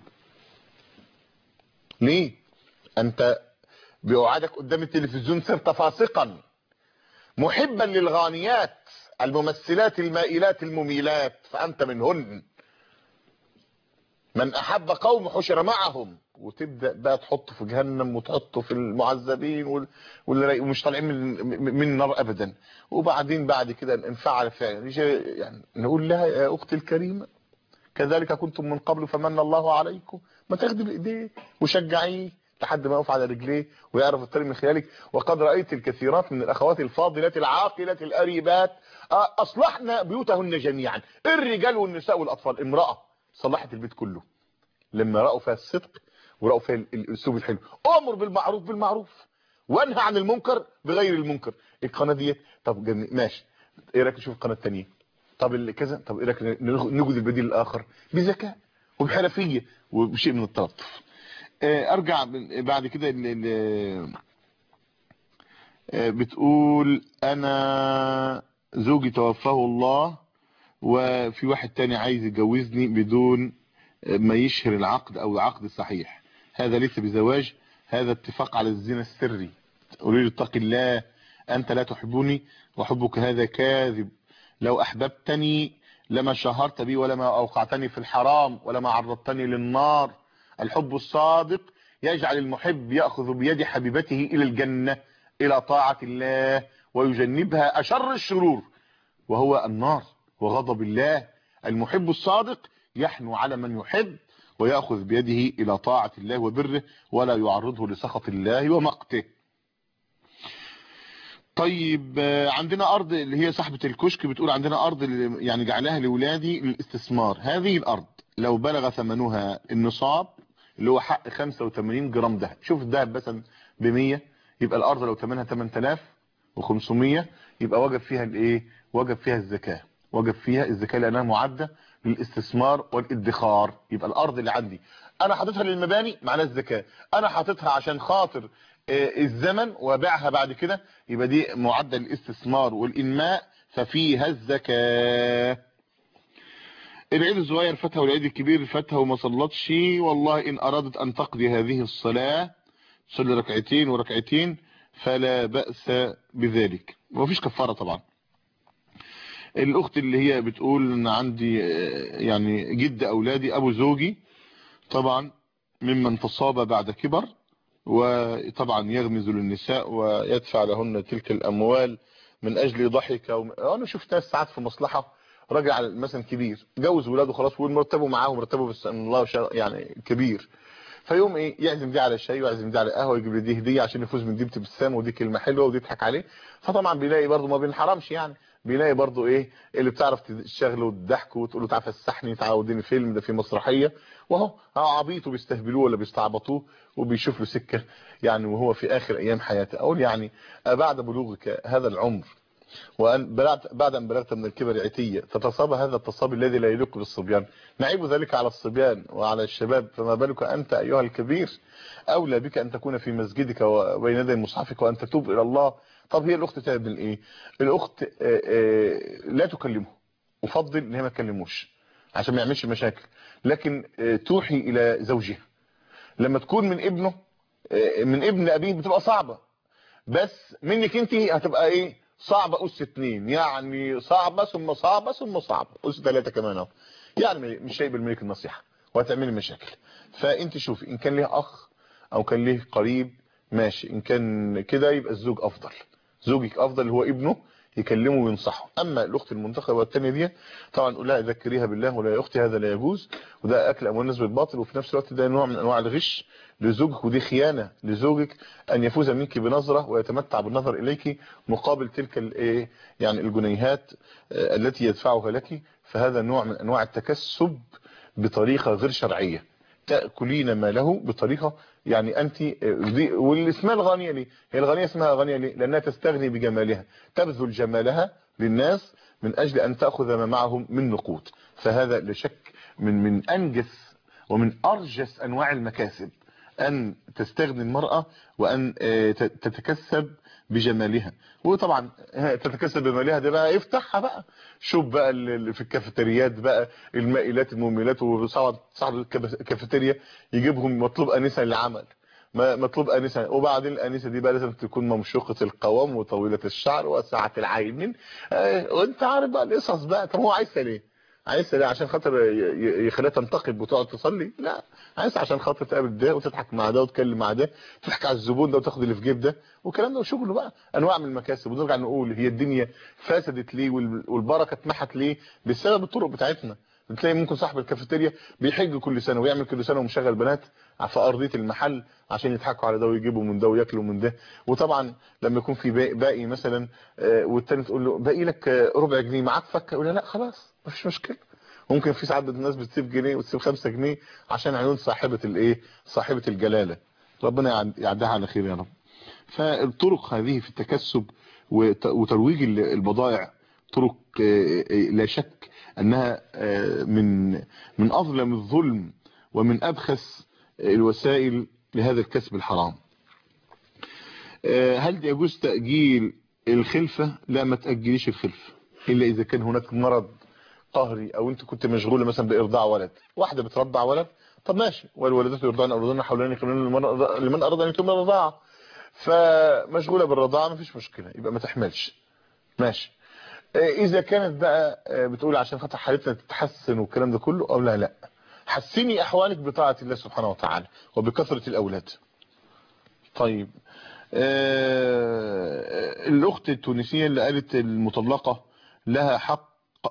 ليه انت بقعدك قدام التلفزيون صرت فاسقا محبا للغانيات الممثلات المائلات المميلات فانت منهن من احب قوم حشر معهم وتبدا بقى تحطه في جهنم وتحطه في المعذبين وال- واللي ومش طالعين من من النار ابدا وبعدين بعد كده انفعل فعلا يجي يعني نقول لها يا اختي الكريمه كذلك كنتم من قبل فمن الله عليكم ما تاخدي بايديه وشجعيه لحد ما يقف على رجليه ويعرف الطريق من خلالك وقد رايت الكثيرات من الاخوات الفاضلات العاقلات الاريبات آه، اصلحنا بيوتهن جميعا الرجال والنساء والاطفال امراه صلحت البيت كله لما راوا فيها الصدق وراوا فيها ال- الاسلوب الحلو امر بالمعروف بالمعروف وانهى عن المنكر بغير المنكر القناه ديت طب جميل ماشي ايه رايك نشوف القناه الثانيه طب اللي كذا طب ايه رايك ناخد- نوجد البديل الاخر بذكاء وبحرفيه وبشيء من التلطف آه، ارجع من- بعد كده ل- ل- آه، بتقول انا زوجي توفاه الله وفي واحد تاني عايز يتجوزني بدون ما يشهر العقد او العقد صحيح هذا ليس بزواج هذا اتفاق على الزنا السري قولي له اتق الله انت لا تحبني وحبك هذا كاذب لو احببتني لما شهرت بي ولما اوقعتني في الحرام ولما عرضتني للنار الحب الصادق يجعل المحب ياخذ بيد حبيبته الى الجنه الى طاعه الله ويجنبها اشر الشرور وهو النار وغضب الله المحب الصادق يحنو على من يحب ويأخذ بيده إلى طاعة الله وبره ولا يعرضه لسخط الله ومقته طيب آه، عندنا أرض اللي هي صاحبة الكشك بتقول عندنا أرض اللي يعني جعلها لولادي للاستثمار هذه الأرض لو بلغ ثمنها النصاب اللي هو حق 85 جرام دهب شوف الدهب مثلا ب 100 يبقى الأرض لو ثمنها 8500 يبقى وجب فيها الايه وجب فيها الزكاة وجب فيها الزكاة لأنها معدة للاستثمار والادخار يبقى الأرض اللي عندي أنا حاططها للمباني معناها الزكاة أنا حاططها عشان خاطر آه، الزمن وبيعها بعد كده يبقى دي معدة للاستثمار والإنماء ففيها الزكاة العيد الصغير فاتها والعيد الكبير فاتها وما صلتش والله إن أرادت أن تقضي هذه الصلاة تصلي ركعتين وركعتين فلا بأس بذلك ومفيش كفارة طبعا الأخت اللي هي بتقول إن عندي آه، يعني جد أولادي أبو زوجي طبعا ممن تصاب بعد كبر وطبعا يغمز للنساء ويدفع لهن تلك الأموال من أجل ضحك وم... أنا شفت ناس ساعات في مصلحة راجل على مثلا كبير جوز ولاده خلاص والمرتبه معاه ومرتبه بس إن الله شا- يعني كبير فيوم ايه يعزم دي على شاي ويعزم دي على قهوه ويجيب لي دي هديه عشان يفوز من دي بابتسام ودي كلمه حلوه ودي يضحك عليه فطبعا بيلاقي برضه ما بينحرمش يعني بيلاقي برضه ايه اللي بتعرف تشغله وتضحكه وتقول له تعالى فسحني تعالى وديني فيلم ده في مسرحيه واهو اه عبيط وبيستهبلوه ولا بيستعبطوه وبيشوف له سكه يعني وهو في اخر ايام حياته اقول يعني بعد بلوغك هذا العمر وأن بلغت بعد أن بلغت من الكبر عتية تتصاب هذا التصاب الذي لا يليق بالصبيان نعيب ذلك على الصبيان وعلى الشباب فما بالك أنت أيها الكبير أولى بك أن تكون في مسجدك وبين يدي مصحفك وأن تتوب إلى الله طب هي الأخت تعمل من إيه الأخت آه، آه، لا تكلمه أفضل إن هي ما تكلموش عشان ما يعملش مشاكل لكن آه، توحي إلى زوجها لما تكون من ابنه آه، من ابن أبيه بتبقى صعبة بس منك انت هتبقى ايه صعبة أس اتنين يعني صعبة ثم صعبة ثم صعبة أس ثلاثة كمان اهو يعني مش هيقبل منك النصيحة وهتعملي مشاكل فانت شوفي ان كان ليه اخ او كان ليه قريب ماشي ان كان كده يبقى الزوج افضل زوجك افضل هو ابنه يكلمه وينصحه اما الاخت المنتخبه والثانيه دي طبعا نقول لها ذكريها بالله ولا يا اختي هذا لا يجوز وده اكل اموال الناس بالباطل وفي نفس الوقت ده نوع من انواع الغش لزوجك ودي خيانه لزوجك ان يفوز منك بنظره ويتمتع بالنظر اليك مقابل تلك الايه يعني الجنيهات آه، التي يدفعها لك فهذا نوع من انواع التكسب بطريقه غير شرعيه تاكلين ماله بطريقه يعني انت دي واللي اسمها الغانيه ليه هي الغانيه اسمها غانيه ليه لانها تستغني بجمالها تبذل جمالها للناس من اجل ان تاخذ ما معهم من نقود فهذا لا شك من من انجس ومن ارجس انواع المكاسب ان تستغني المراه وان آه، ت- تتكسب بجمالها وطبعا ها، تتكسب بجمالها ده بقى افتحها بقى شوف بقى ال- ال- في الكافيتريات بقى المائلات المميلات وصعد صاحب الكاف- الكافيتيريا يجيبهم مطلوب انسه للعمل ما- مطلوب انسه وبعدين الانسه دي بقى لازم تكون ممشوقه القوام وطويله الشعر واسعه العين آه، وانت عارف بقى القصص بقى طب هو عايزها ليه عايزها ليه عشان خاطر ي- ي- يخليها تنتقد وتقعد تصلي لا عايزها عشان خاطر تقابل ده وتضحك مع ده وتتكلم مع ده تضحك على الزبون ده وتاخد اللي في جيب ده والكلام ده وشغله بقى انواع من المكاسب ونرجع نقول هي الدنيا فسدت ليه وال- والبركه اتمحت ليه بسبب الطرق بتاعتنا بتلاقي ممكن صاحب الكافيتيريا بيحج كل سنه ويعمل كل سنه ومشغل بنات في ارضيه المحل عشان يضحكوا على ده ويجيبوا من ده وياكلوا من ده وطبعا لما يكون في باقي, باقي مثلا آه، والتاني تقول له باقي لك آه، ربع جنيه معاك فكه يقول لها لا خلاص مفيش مشكله ممكن في ساعات الناس بتسيب جنيه وتسيب 5 جنيه عشان عيون صاحبه الايه صاحبه الجلاله ربنا يعد- يعدها على خير يا رب فالطرق هذه في التكسب وت- وترويج ال- البضائع طرق آه، آه، لا شك انها آه، من من اظلم الظلم ومن ابخس الوسائل لهذا الكسب الحرام آه، هل يجوز تأجيل الخلفة لا ما تأجليش الخلفة إلا إذا كان هناك مرض قهري أو أنت كنت مشغولة مثلا بإرضاع ولد واحدة بترضع ولد طب ماشي والولدات يرضعن أولادهن حولان يكملون لمن- لمن أراد أن يتم الرضاعة فمشغولة بالرضاعة مفيش مشكلة يبقى ما تحملش ماشي آه، إذا كانت بقى آه، بتقول عشان خاطر حالتنا تتحسن والكلام ده كله أو لا لا حسني أحوالك بطاعة الله سبحانه وتعالى وبكثرة الأولاد طيب آه، الأخت التونسية اللي قالت المطلقة لها حق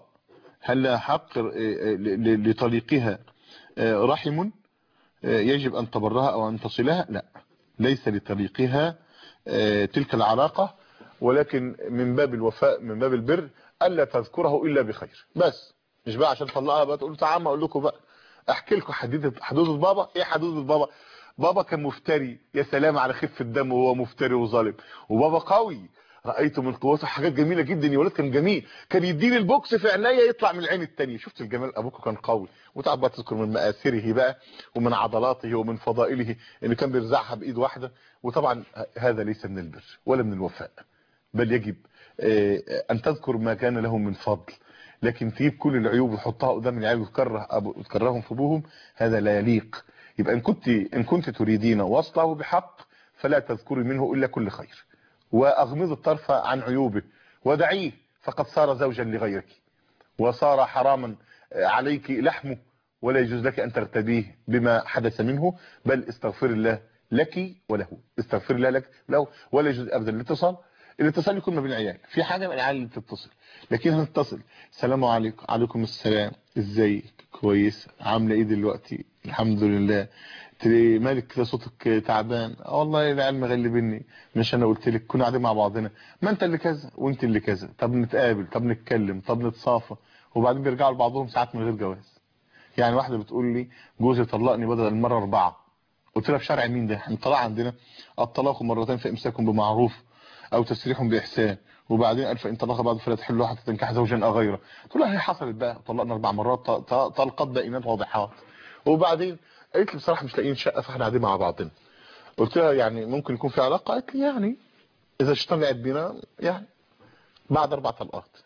هل لها حق آه، ل- ل- لطليقها آه، رحم آه، يجب أن تبرها أو أن تصلها لا ليس لطليقها آه، تلك العلاقة ولكن من باب الوفاء من باب البر ألا تذكره إلا بخير بس مش بقى عشان طلقها بقى تقول تعال ما أقول لكم بقى احكي لكم حدوده حدوده بابا ايه حدوده بابا بابا كان مفتري يا سلام على خفه الدم وهو مفتري وظالم وبابا قوي رايته من قوته حاجات جميله جدا يا ولد كان جميل كان يديني البوكس في عينيا يطلع من العين التانية شفت الجمال ابوك كان قوي وتعب بقى تذكر من مآثره بقى ومن عضلاته ومن فضائله اللي كان بيرزعها بايد واحده وطبعا هذا ليس من البر ولا من الوفاء بل يجب آه، ان تذكر ما كان له من فضل لكن تجيب كل العيوب وتحطها قدام العيال وتكره أبو وتكرههم في ابوهم هذا لا يليق يبقى ان كنت ان كنت تريدين وصله بحق فلا تذكري منه الا كل خير واغمض الطرف عن عيوبه ودعيه فقد صار زوجا لغيرك وصار حراما عليك لحمه ولا يجوز لك ان ترتديه بما حدث منه بل استغفر الله لك وله استغفر الله لك له ولا يجوز ابدا الاتصال الاتصال يكون ما بين العيال في حاجه من العيال اللي بتتصل لكن هنتصل السلام عليكم عليكم السلام ازيك كويس عامله ايه دلوقتي الحمد لله تلاقي مالك كده صوتك تعبان اه والله العيال مغلبني مش انا قلت لك كنا قاعدين مع بعضنا ما انت اللي كذا وانت اللي كذا طب نتقابل طب نتكلم طب نتصافى وبعدين بيرجعوا لبعضهم ساعات من غير جواز يعني واحده بتقول لي جوزي طلقني بدل المره اربعه قلت لها في شرع مين ده احنا طلع عندنا الطلاق مرتين فامساك بمعروف او تسريح باحسان وبعدين قال فان طلق بعد فلا تحل حتى تنكح زوجا او غيره قلت لها هي حصلت بقى طلقنا اربع مرات ط- ط- طلقات بائنات واضحات وبعدين قالت لي بصراحه مش لاقيين شقه فاحنا قاعدين مع بعضنا قلت لها يعني ممكن يكون في علاقه قالت لي يعني اذا الشيطان لعب بينا يعني بعد اربع طلقات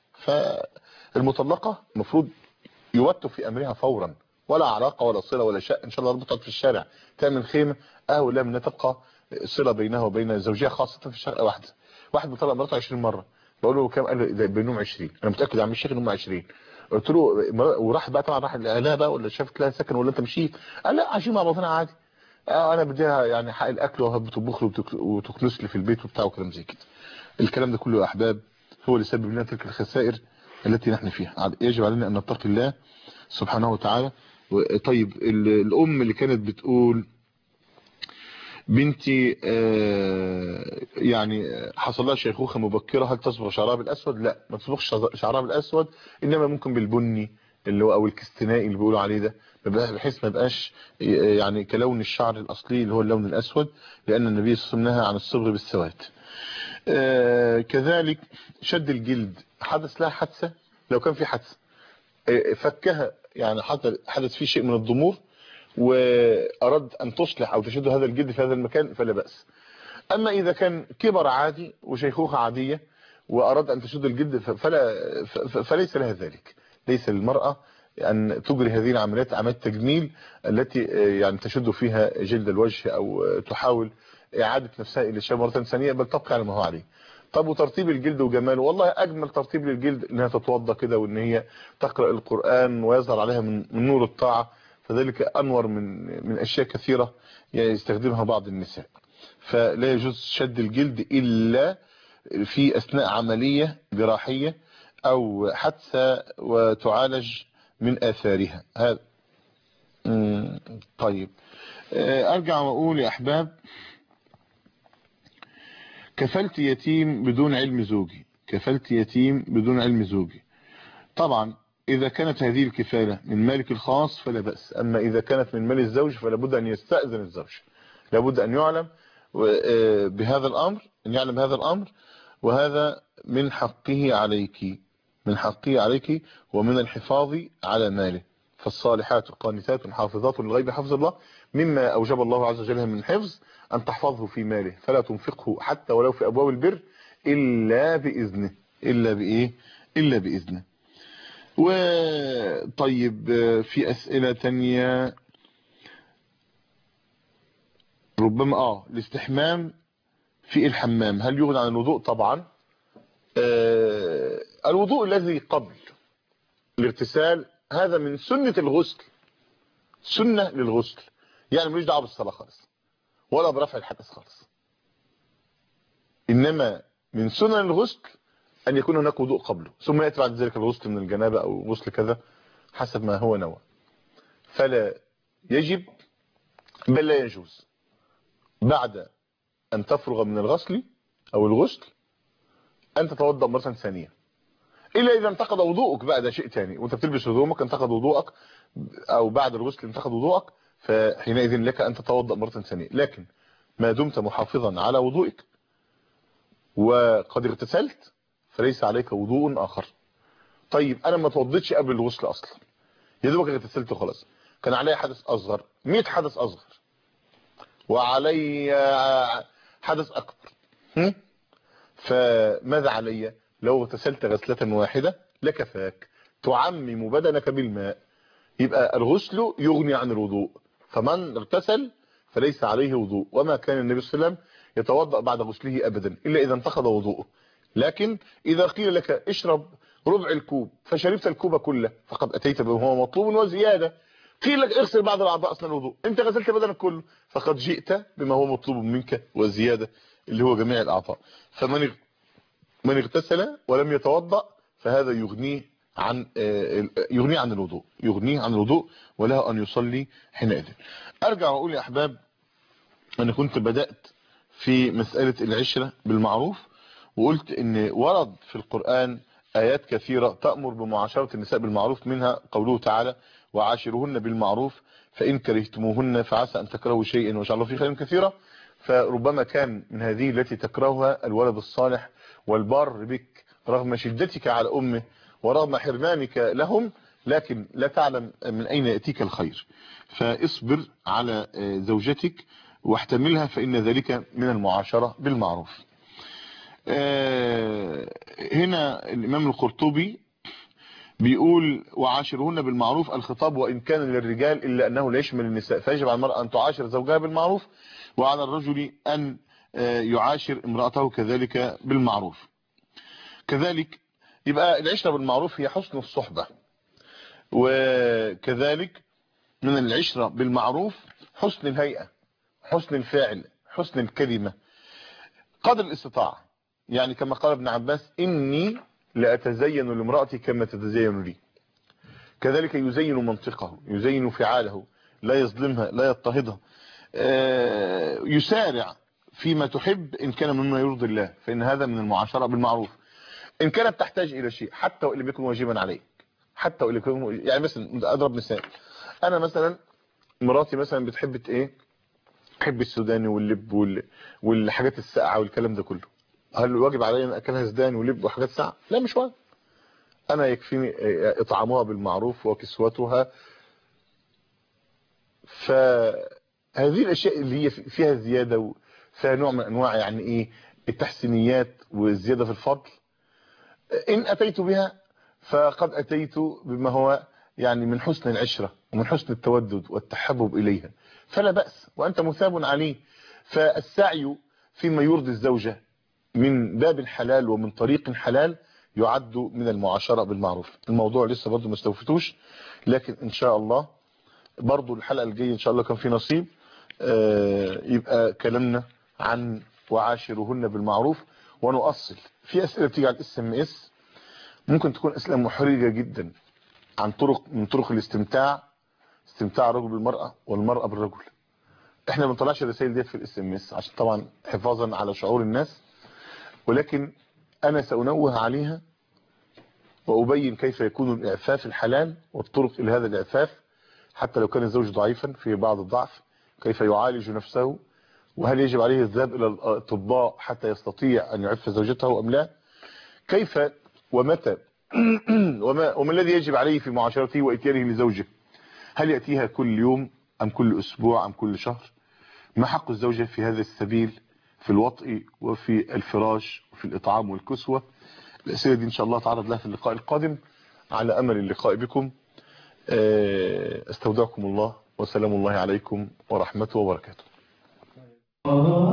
فالمطلقه المفروض يوتوا في امرها فورا ولا علاقه ولا صله ولا شيء ان شاء الله ربطت في الشارع تعمل خيمه اولى من ان تبقى صله بينها وبين زوجها خاصه في شقه واحده واحد بيطلق مراته 20 مره بقول له كام قال لي ده بينهم 20 انا متاكد يا عم الشيخ ان هم 20 قلت له مر- وراح بقى طبعا راح لها بقى ولا شافت لها سكن ولا انت مشيت قال لا عايشين مع بعضنا عادي آه انا بديها يعني حق الاكل وهي بتطبخ لي وتك- وتكنس لي في البيت وبتاع وكلام زي كده الكلام ده كله يا احباب هو اللي سبب لنا تلك الخسائر التي نحن فيها يجب علينا ان نتقي الله سبحانه وتعالى و- طيب ال- الام اللي كانت بتقول بنتي آه، يعني حصل لها شيخوخه مبكره هل تصبغ شعرها بالاسود لا ما تصبغش شعرها بالاسود انما ممكن بالبني اللي هو او الكستنائي اللي بيقولوا عليه ده بحيث ما يبقاش يعني كلون الشعر الاصلي اللي هو اللون الاسود لان النبي صلى الله عليه وسلم نهى عن الصبغ بالسواد آه، كذلك شد الجلد حدث لها حادثه لو كان في حادثه آه، فكها يعني حدث حدث فيه شيء من الضمور وأراد أن تصلح أو تشد هذا الجلد في هذا المكان فلا بأس أما إذا كان كبر عادي وشيخوخة عادية وأراد أن تشد الجلد فلا ف- فليس لها ذلك ليس للمرأة أن تجري هذه العمليات عمليات تجميل التي يعني تشد فيها جلد الوجه أو تحاول إعادة نفسها إلى الشباب مرة ثانية بل تبقى على ما هو عليه طب وترتيب الجلد وجماله والله اجمل ترتيب للجلد انها تتوضى كده وان هي تقرا القران ويظهر عليها من, من نور الطاعه فذلك انور من من اشياء كثيره يستخدمها بعض النساء فلا يجوز شد الجلد الا في اثناء عمليه جراحيه او حادثه وتعالج من اثارها هذا مم، طيب آه، ارجع واقول يا احباب كفلت يتيم بدون علم زوجي كفلت يتيم بدون علم زوجي طبعا إذا كانت هذه الكفالة من مالك الخاص فلا بأس أما إذا كانت من مال الزوج فلا بد أن يستأذن الزوج لابد أن يعلم و- آه، بهذا الأمر أن يعلم بهذا الأمر وهذا من حقه عليك من حقه عليك ومن الحفاظ على ماله فالصالحات قانتات حافظات للغيب حفظ الله مما أوجب الله عز وجل من حفظ أن تحفظه في ماله فلا تنفقه حتى ولو في أبواب البر إلا بإذنه إلا بإيه إلا بإذنه وطيب في أسئلة تانية ربما آه الاستحمام في الحمام هل يغني عن الوضوء طبعا آه الوضوء الذي قبل الاغتسال هذا من سنة الغسل سنة للغسل يعني ملوش دعوه بالصلاة خالص ولا برفع الحدث خالص إنما من سنن الغسل أن يكون هناك وضوء قبله ثم يأتي بعد ذلك الغسل من الجنابة أو غسل كذا حسب ما هو نوى فلا يجب بل لا يجوز بعد أن تفرغ من الغسل أو الغسل أن تتوضأ مرة ثانية إلا إذا انتقض وضوءك بقى ده شيء تاني وأنت بتلبس هدومك انتقض وضوءك أو بعد الغسل انتقض وضوءك فحينئذ لك أن تتوضأ مرة ثانية لكن ما دمت محافظا على وضوئك وقد اغتسلت فليس عليك وضوء آخر طيب أنا ما توضيتش قبل الغسل أصلا يا دوبك اغتسلت خلاص كان علي حدث أصغر 100 حدث أصغر وعلي حدث أكبر هم؟ فماذا علي لو اغتسلت غسلة واحدة لكفاك تعمم بدنك بالماء يبقى الغسل يغني عن الوضوء فمن اغتسل فليس عليه وضوء وما كان النبي صلى الله عليه وسلم يتوضأ بعد غسله أبدا إلا إذا انتقض وضوءه لكن إذا قيل لك اشرب ربع الكوب فشربت الكوب كله فقد أتيت بما هو مطلوب وزيادة قيل لك اغسل بعض الأعضاء أثناء الوضوء أنت غسلت بدنك كله فقد جئت بما هو مطلوب منك وزيادة اللي هو جميع الأعضاء فمن من اغتسل ولم يتوضأ فهذا يغنيه عن يغنيه عن الوضوء يغنيه عن الوضوء وله أن يصلي حينئذ أرجع وأقول يا أحباب أنا كنت بدأت في مسألة العشرة بالمعروف وقلت ان ورد في القرآن آيات كثيرة تأمر بمعاشرة النساء بالمعروف منها قوله تعالى وعاشرهن بالمعروف فإن كرهتموهن فعسى أن تكرهوا شيئا وإن شاء الله في خير كثيرة فربما كان من هذه التي تكرهها الولد الصالح والبار بك رغم شدتك على أمه ورغم حرمانك لهم لكن لا تعلم من أين يأتيك الخير فاصبر على زوجتك واحتملها فإن ذلك من المعاشرة بالمعروف هنا الإمام القرطبي بيقول وعاشرهن بالمعروف الخطاب وإن كان للرجال إلا أنه لا يشمل النساء فيجب على المرأة أن تعاشر زوجها بالمعروف وعلى الرجل أن يعاشر امرأته كذلك بالمعروف كذلك يبقى العشرة بالمعروف هي حسن الصحبة وكذلك من العشرة بالمعروف حسن الهيئة حسن الفاعل حسن الكلمة قدر الاستطاعة يعني كما قال ابن عباس إني لأتزين لامرأتي كما تتزين لي كذلك يزين منطقه يزين فعاله لا يظلمها لا يضطهدها يسارع فيما تحب إن كان مما يرضي الله فإن هذا من المعاشرة بالمعروف إن كانت تحتاج إلى شيء حتى وإن لم يكن واجبا عليك حتى وإن لم يكن يعني مثلا أضرب مثال أنا مثلا مراتي مثلا بتحب إيه تحب السوداني واللب وال... والحاجات الساقعه والكلام ده كله هل واجب علي ان اكلها سوداني ولب وحاجات ساقعه لا مش واجب انا يكفيني اطعامها بالمعروف وكسوتها فهذه الاشياء اللي هي فيها زياده وفيها نوع من انواع يعني ايه التحسينيات والزياده في الفضل ان اتيت بها فقد اتيت بما هو يعني من حسن العشره ومن حسن التودد والتحبب اليها فلا بأس وأنت مثاب عليه فالسعي فيما يرضي الزوجة من باب حلال ومن طريق حلال يعد من المعاشرة بالمعروف الموضوع لسه برضو ما استوفتوش لكن ان شاء الله برضو الحلقة الجاية ان شاء الله كان في نصيب آه، يبقى كلامنا عن وعاشرهن بالمعروف ونؤصل في اسئلة بتيجي على الاس ام اس ممكن تكون اسئلة محرجة جدا عن طرق من طرق الاستمتاع استمتاع الرجل بالمرأة والمرأة بالرجل احنا ما بنطلعش الرسائل ديت في الاس ام اس عشان طبعا حفاظا على شعور الناس ولكن انا سانوه عليها وابين كيف يكون الاعفاف الحلال والطرق الى هذا الاعفاف حتى لو كان الزوج ضعيفا في بعض الضعف كيف يعالج نفسه وهل يجب عليه الذهاب الى الاطباء حتى يستطيع ان يعف زوجته ام لا كيف ومتى وما, وما الذي يجب عليه في معاشرته واتيانه لزوجه هل يأتيها كل يوم ام كل اسبوع ام كل شهر ما حق الزوجة في هذا السبيل في الوطء وفي الفراش وفي الإطعام والكسوة الأسئلة دي إن شاء الله تعرض لها في اللقاء القادم على أمل اللقاء بكم آه، استودعكم الله وسلام الله عليكم ورحمته وبركاته